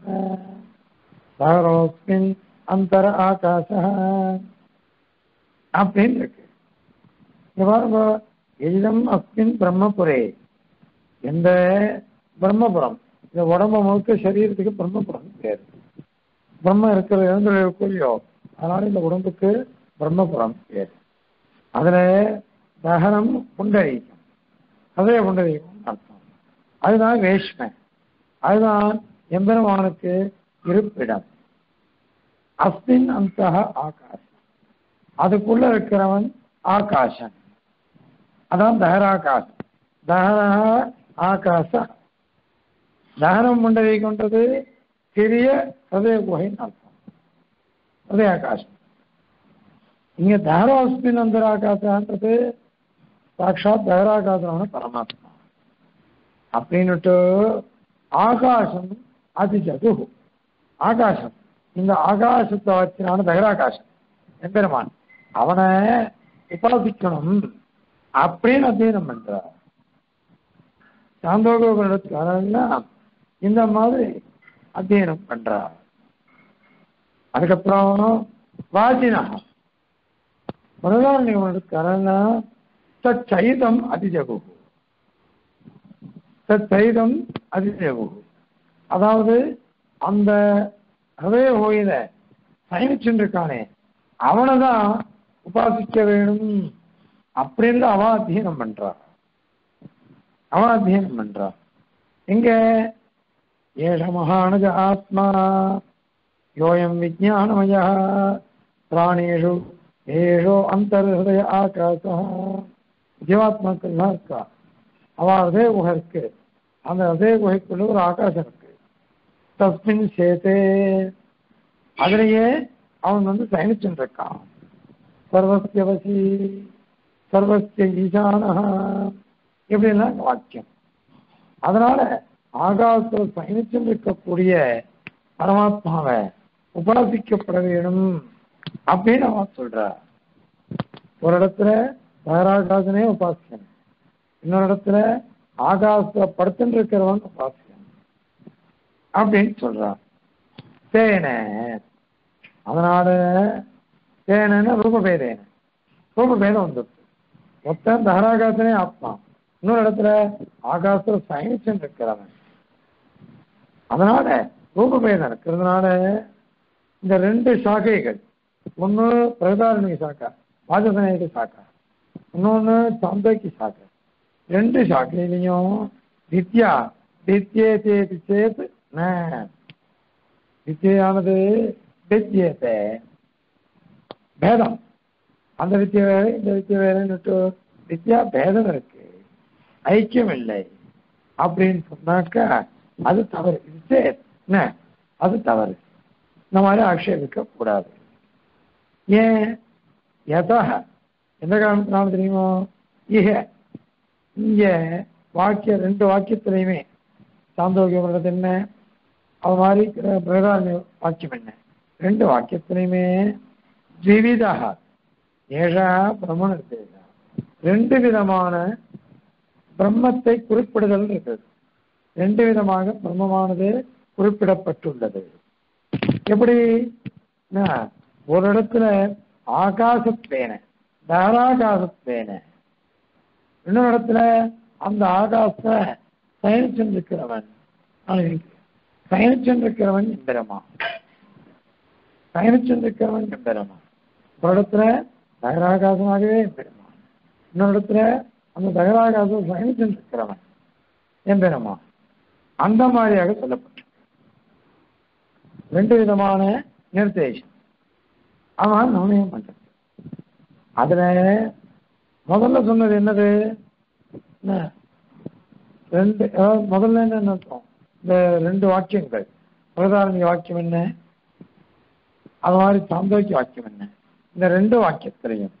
தாரோஸ்மின் அந்தர ஆகாச அப்படின்னு இருக்கு இங்க பாருங்க இதிடம் அஸ்மின் பிரம்மபுரே எந்த பிரம்மபுரம் இந்த உடம்பு முழுக்க சரீரத்துக்கு பிரம்மபுரம் பேர் பிரம்ம இருக்கிற இடங்கள் இருக்கும் இல்லையோ அதனால இந்த உடம்புக்கு பிரம்மபுரம் பேர் அதுல தகனம் புண்டரீகம் அதே புண்டரீகம் அர்த்தம் அதுதான் வேஷ்மை அதுதான் எம்பெருமானுக்கு இருப்பிடம் அஸ்மின் அந்த ஆகாசம் அதுக்குள்ள இருக்கிறவன் ஆகாசம் அதான் தகராகாசம் தகரா ஆகாச தகனம் மண்டலை கொண்டது சிறிய ஹதய குகைன்னு அர்த்தம் ஹதய ஆகாசம் இங்க தகராஸ்மின் அந்தராகாசன்றது சாட்சாத் தகராகாசமான பரமாத்மா அப்படின்னுட்டு ஆகாசம் அதிஜது ஆகாசம் இந்த ஆகாசத்தை வச்சினான தகராகாசம் எம்பெருமான் அவனை உபாசிக்கணும் அப்படின்னு அத்தியனம் பண்றார் சாந்தோகோபுரத்துக்காரெல்லாம் இந்த மாதிரி அத்தியனம் பண்றார் அதுக்கப்புறம் வாசினா முதலாளிக்காரெல்லாம் சச்சைதம் அதிஜகு சச்சைதம் அதிஜகு அதாவது அந்த ஹதய கோயில சயனிச்சுருக்கானே அவனை தான் உபாசிக்க வேணும் அப்படின்னு அவன் அத்தியனம் பண்றான் அவன் அத்தியனம் பண்றான் எங்க ஏஷ மகானஜ ஆத்மா யோயம் விஜயானமய பிராணேஷு ஏஷோ அந்தர்ஹதய ஆகாச ஜீவாத்மாக்கள்லாம் இருக்கா அவன் அதே குகை இருக்கு அந்த அதே குகைக்குள்ள ஒரு ஆகாசம் இருக்கு தஸ்மின் சேத்தே அதிலேயே அவன் வந்து சயனிச்சுட்டு இருக்கான் சர்வசியவசி சர்வசிய ஈசான இப்படிலாம் வாக்கியம் அதனால ஆகாசத்தில் பயணிச்சுட்டு இருக்கக்கூடிய பரமாத்மாவை உபாசிக்கப்பட வேணும் அப்படின்னு அவன் சொல்ற ஒரு இடத்துல தகராகாசனே உபாசிக்கணும் இன்னொரு இடத்துல ஆகாசத்துல படுத்துட்டு இருக்கிறவன் உபாசிக்கணும் அப்படின்னு சொல்றான் தேன அதனால தேன ரூபபேதேன ரூபபேதம் வந்துடுது மொத்தம் தகராகாசனே ஆத்மா இன்னொரு இடத்துல ஆகாசத்துல சயனிச்சன் இருக்கிறவன் அதனால ரூபபேதம் இருக்கிறதுனால இந்த ரெண்டு சாக்கைகள் ஒன்று பிரதாரணிக சாக்கா வாஜசநாயக சாக்கா இன்னொன்று சாந்தோக்கி சாக்கா ரெண்டு சாக்கையிலையும் வித்யா வித்யேதேதி சேத் ந வித்யானது வித்யேதே பேதம் அந்த வித்தியை வேற இந்த வித்தியை வேறன்னுட்டு வித்யா பேதம் இருக்கு ஐக்கியம் இல்லை அப்படின்னு சொன்னாக்கா அது தவறு இது சேத் என்ன அது தவறு இந்த மாதிரி ஆட்சேபிக்க கூடாது ஏன் எதா எந்த காரணத்தினால தெரியுமோ இக இங்க வாக்கிய ரெண்டு வாக்கியத்திலையுமே சாந்தோக்கியம் பண்றது என்ன அது மாதிரி பிரதான வாக்கியம் என்ன ரெண்டு வாக்கியத்திலையுமே ஜீவிதாக ஏஷா பிரம்ம நிர்தேசா ரெண்டு விதமான பிரம்மத்தை குறிப்பிடுதல் இருக்குது ரெண்டு விதமாக பிரம்மமானது குறிப்பிடப்பட்டுள்ளது எப்படி என்ன, ஒரு இடத்துல ஆகாசத்தேன தாராகாசத்தேன இன்னொரு இடத்துல அந்த ஆகாசத்தை பயணிச்சென்றிருக்கிறவன் பயணிச்சென்றிருக்கிறவன் எம்பெருமா பயணிச்சென்றிருக்கிறவன் எம்பெருமா ஒரு இடத்துல தகராகாசமாகவே எம்பெருமா இன்னொரு இடத்துல அந்த தகராகாசம் பயணிச்சென்றிருக்கிறவன் எம்பெருமா அந்த மாதிரியாக சொல்லப்பட்டு ரெண்டு விதமான நிர்தேசம் அவன் நவனியம் பண்றது அதுல முதல்ல சொன்னது என்னது என்ன? ரெண்டு அதாவது முதல்ல என்ன அர்த்தம் இந்த ரெண்டு வாக்கியங்கள் பிரதாரணி வாக்கியம் என்ன அது மாதிரி சாந்தோக்கிய வாக்கியம் என்ன இந்த ரெண்டு வாக்கியத்திலையும்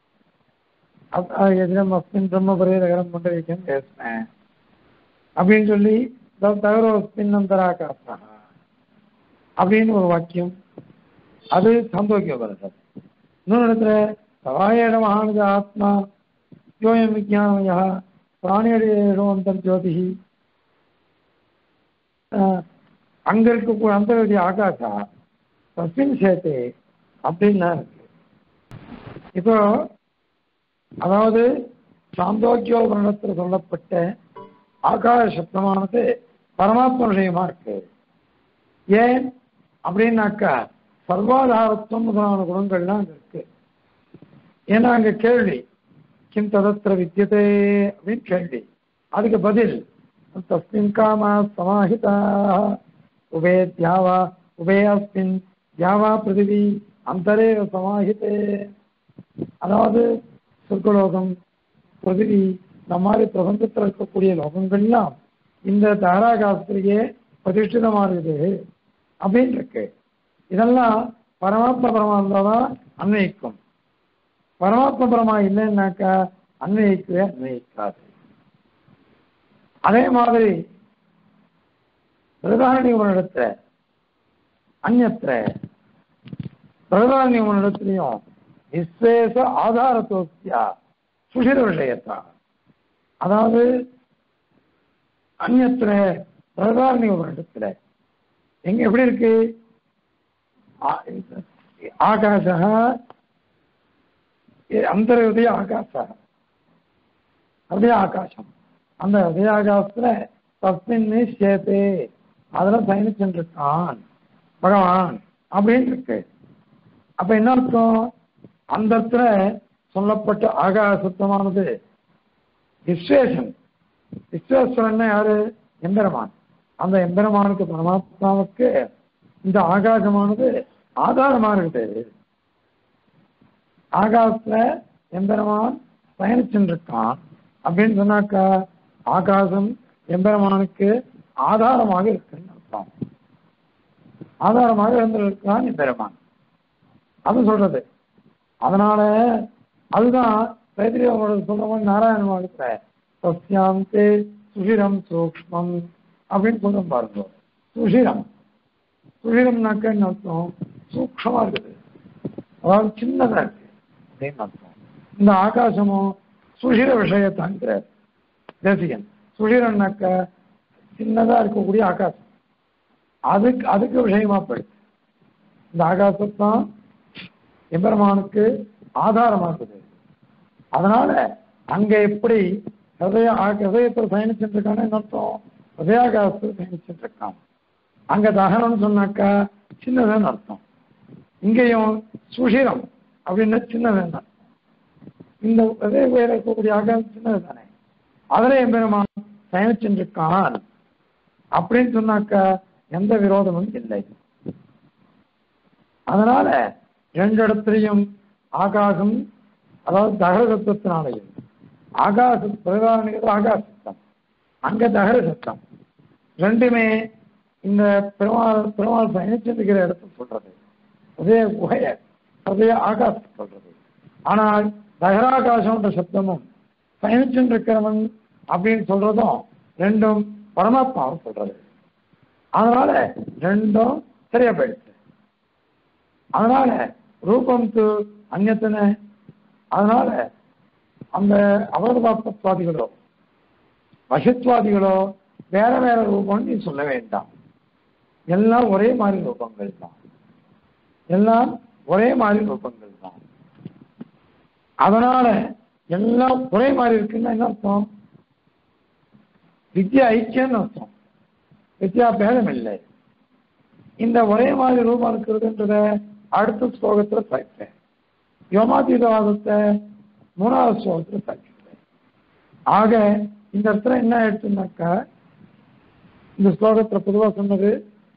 அப்- அஹ் எதிரம் அஸ்மின் பிரம்ம பரிதகரம் கொண்டிருக்கேன் பேசினேன் அப்படின்னு சொல்லி தகரோ பின்னந்தராகாசா அப்படின்னு ஒரு வாக்கியம் அது சாந்தோக்கிய உபனிஷத் இன்னொரு இடத்துல சவாயேட மகானுஜ ஆத்மா யோயம் விஜயானமயா பிராணியடேஷோ அந்தர்ஜோதி அங்க இருக்கக்கூடிய அந்தர்ஜி ஆகாசா தஸ்மின் சேத்தே அப்படின்னா இருக்கு இப்போ அதாவது சாந்தோக்கியோபரணத்தில் சொல்லப்பட்ட ஆகார சப்தமானது பரமாத்ம விஷயமா இருக்கு ஏன் அப்படின்னாக்கா சர்வாதாரத்துவம் முதலான குணங்கள்லாம் அங்க இருக்கு ஏன்னா அங்க கேள்வி கிம் ததத்திர வித்தியதே அப்படின்னு கேள்வி அதுக்கு பதில் தஸ்மின் காமா சமாஹிதா உபே தியாவா உபே அஸ்மின் தியாவா பிருதிவி அந்தரே சமாஹிதே அதாவது சொர்க்கலோகம் பிருதிவி இந்த மாதிரி பிரபஞ்சத்தில் இருக்கக்கூடிய லோகங்கள்லாம் இந்த தாராகாசத்திலேயே பிரதிஷ்டிதமா இருக்குது அப்படின்னு இருக்கு இதெல்லாம் பரமாத்ம பரமா இருந்தாதான் அன்வயிக்கும் பரமாத்ம பரமா இல்லைன்னாக்கா அன்வயிக்கவே அன்வயிக்காது அதே மாதிரி பிரதாரணி ஒரு இடத்துல அந்நத்திர பிரதாரணி ஒரு இடத்துலையும் விசேஷ ஆதாரத்தோத்தியா சுஷிர விஷயத்தா அதாவது அந்நத்திர பிரதாரணி ஒரு இடத்துல எங்க எப்படி இருக்கு ஆகாச அந்தர்யுதய ஆகாச அப்படியே ஆகாசம் அந்த உதயாகாசத்துல தஸ்மின் சேத்தே அதுல பயணிச்சுட்டு இருக்கான் பகவான் அப்படின்னு இருக்கு அப்ப என்ன அர்த்தம் அந்த இடத்துல சொல்லப்பட்ட ஆகாசத்தமானது விஸ்வேஷன் விஸ்வேஸ்வரன் யாரு எம்பெருமான் அந்த எம்பெருமானுக்கு பரமாத்மாவுக்கு இந்த ஆகாசமானது ஆதாரமா இருக்குது ஆகாசத்துல எம்பெருமான் பயணிச்சுட்டு இருக்கான் அப்படின்னு சொன்னாக்கா ஆகாசம் எம்பெருமானுக்கு ஆதாரமாக இருக்குன்னு அர்த்தம் ஆதாரமாக இருந்திருக்கான் எம்பெருமான் அது சொல்றது அதனால அதுதான் தைத்திரியோட சொல்ற மாதிரி நாராயண வாழ்க்கை சஸ்யாந்தே சுஷிரம் சூக்ஷ்மம் அப்படின்னு சொல்ற பாருங்க சுஷிரம் சுஷிரம்னாக்க என்ன அர்த்தம் சூக்ஷமா இருக்குது அதாவது சின்னதா இருக்கு அப்படின்னு அர்த்தம் இந்த ஆகாசமும் சுஷிர விஷயத்தாங்கிறார் தேசிகன் சுஷிரம்னாக்க சின்னதா இருக்கக்கூடிய ஆகாசம் அதுக்கு அதுக்கு விஷயமா போயிடுச்சு இந்த ஆகாசத்தான் எம்பெருமானுக்கு ஆதாரமா இருக்குது அதனால அங்க எப்படி ஹதய ஹதயத்தில் பயணிச்சுட்டு இருக்கான்னு என்ன அர்த்தம் ஹதயாகாசத்தில் பயணிச்சுட்டு இருக்கான் அங்க தகனம்னு சொன்னாக்கா சின்னதுன்னு அர்த்தம் இங்கேயும் சுஷிரம் அப்படின்னா சின்னதுன்னு அர்த்தம் இந்த ஹதய உயர இருக்கக்கூடிய ஆகாசம் சின்னது தானே அதில் எம்பெருமான் பயணிச்சுட்டு இருக்கான் அப்படின்னு சொன்னாக்கா எந்த விரோதமும் இல்லை அதனால ரெண்டு இடத்துலையும் ஆகாசம் அதாவது தகர சத்தத்தினாலையும் ஆகாச பிரதாரணிகள் ஆகாச சத்தம் அங்க தகர சத்தம் ரெண்டுமே இந்த பெருமாள் பெருமாள் பயணிச்சிருக்கிற இடத்த சொல்றது அதே குகைய அதே ஆகாசம் சொல்றது ஆனால் தகராகாசம்ன்ற சப்தமும் பயணிச்சுருக்கிறவன் அப்படின்னு சொல்றதும் ரெண்டும் பரமாத்மாவை சொல்றது அதனால ரெண்டும் சரியா போயிடுச்சு அதனால ரூபம் து அந்நத்தனை அதனால அந்த அவதபாத்வாதிகளோ வசத்வாதிகளோ வேற வேற ரூபம் நீ சொல்ல வேண்டாம் எல்லாம் ஒரே மாதிரி ரூபங்கள் தான் எல்லாம் ஒரே மாதிரி ரூபங்கள் தான் அதனால எல்லாம் ஒரே மாதிரி இருக்குன்னா என்ன அர்த்தம் வித்யா ஐக்கியம்னு அர்த்தம் வித்யா பேதம் இல்லை இந்த ஒரே மாதிரி ரூபம் இருக்கிறதுன்றத அடுத்த ஸ்லோகத்துல படிப்பேன் யோமாதீதவாதத்தை மூணாவது ஸ்லோகத்துல படிக்கிறேன் ஆக இந்த இடத்துல என்ன எடுத்துனாக்கா இந்த ஸ்லோகத்துல பொதுவாக சொன்னது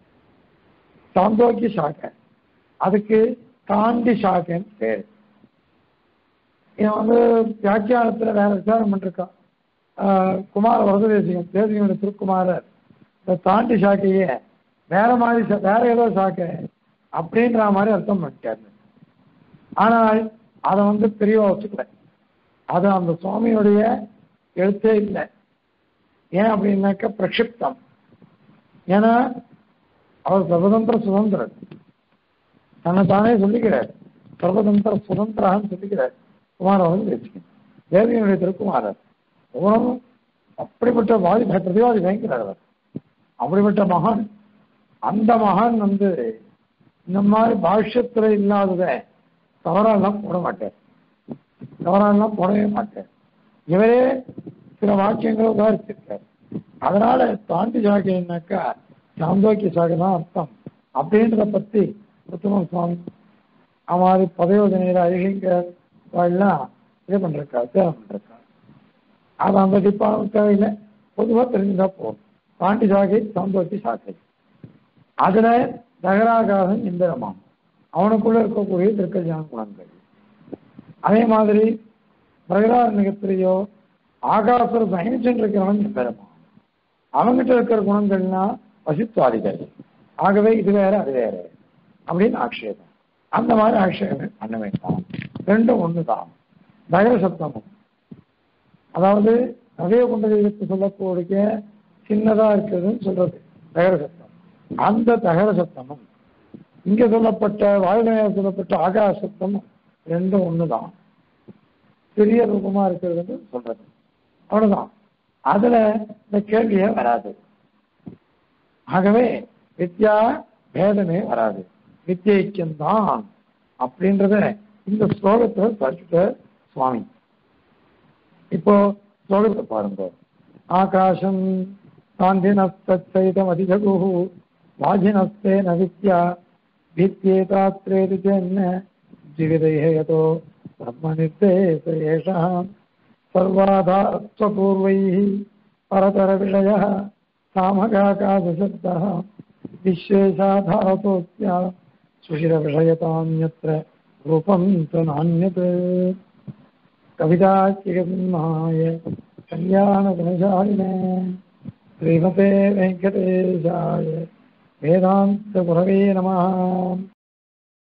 சாந்தோக்கிய சாக்கை அதுக்கு காண்டி சாக்கைன்னு பேர் இவன் வந்து வியாக்கியானத்துல வேற விசாரம் பண்ணிருக்கான் குமார வரதேசிகம் தேசிகனுடைய திருக்குமாரர் இந்த தாண்டி சாக்கையே வேற மாதிரி சா- வேற ஏதோ சாக்கை அப்படின்ற மாதிரி அர்த்தம் பண்ணிட்டாரு ஆனால் அதை வந்து பெரியவா வச்சுக்கல அது அந்த சுவாமியுடைய எழுத்தே இல்லை ஏன் அப்படின்னாக்க பிரக்ஷிப்தம் ஏன்னா அவர் சர்வதந்திர சுதந்திரன் தன்னை தானே சொல்லிக்கிறார் சர்வதந்திர சுதந்திரான்னு சொல்லிக்கிறார் குமாரவன் பேசிக்கணும் தேவியனுடைய திருக்குமாரர் ஒவ்வொன்றும் அப்படிப்பட்ட வாதி பிரதிவாதி பயங்கிறார் அவர் அப்படிப்பட்ட மகான் அந்த மகான் வந்து இந்த மாதிரி பாஷ்யத்துல இல்லாதத தவறாலாம் போட மாட்டார் தவறாலாம் போடவே மாட்டார் இவரே சில வாக்கியங்களை உதாரிச்சிருக்கார் அதனால தாண்டி சாக்கைனாக்கா சாந்தோக்கிய சாகை தான் அர்த்தம் அப்படின்றத பத்தி உத்தம சுவாமி அமாதிரி பதயோஜனையில அழகிங்க எல்லாம் இது பண்ணிருக்கா சேலம் பண்ணிருக்கா அது அந்த டிப்பார்ட்மெண்ட் தேவையில்லை பொதுவாக தெரிஞ்சுதா போதும் பாண்டி சாகை சாந்தோக்கி சாகை அதுல தகராகாரன் இந்திரமாம் அவனுக்குள்ள இருக்கக்கூடிய திருக்கல்யாண குணங்கள் அதே மாதிரி பிரகலாரண்யத்திலேயோ ஆகாசுர சயனிச்சுட்டு இருக்கிறவன் பெருமான் அவங்ககிட்ட இருக்கிற குணங்கள்னா வசித்வாதிகள் ஆகவே இது வேற அது வேற அப்படின்னு ஆக்ஷேபம் அந்த மாதிரி ஆக்ஷேபம் பண்ண வேண்டாம் ரெண்டும் ஒண்ணுதான் தகர சப்தமும் அதாவது நவீன குண்டதெய்வத்தை சொல்லக்கூடிய சின்னதா இருக்கிறதுன்னு சொல்றது தகர சப்தம் அந்த தகர சப்தமும் இங்க சொல்லப்பட்ட வாயுநேயம் சொல்லப்பட்ட ஆகாச சப்தமும் ரெண்டும் ஒண்ணுதான் பெரிய ரூபமா இருக்கிறதுன்னு சொல்றது அவ்வளவுதான் அதுல இந்த கேள்வியே வராது ஆகவே வித்யா பேதமே வராது வித்யைக்கியம்தான் அப்படின்றத இந்த ஸ்லோகத்தை படிச்சுட்ட சுவாமி இப்போ ஸ்லோகத்தை பாருங்க ஆகாசம் சாந்தினஸ்தைதம் அதிஜகு வாஜினஸ்தே ந வித்யா வித்யேதாத்ரேதி சென்ன ஜீவிதேயதோ பிரம்மனிர்தேச ஏஷாம் सर्वाधात्वपूर्वैः परतरविषयः सामगाकाशशब्दः विश्वेशाधारतोऽस्या सुशिरविषयतान्यत्र रूपं च नान्यत् कविताचिकसिंहाय कल्याणगुणशालिने श्रीमते वेङ्कटेशाय वेदान्तगुरवे नमः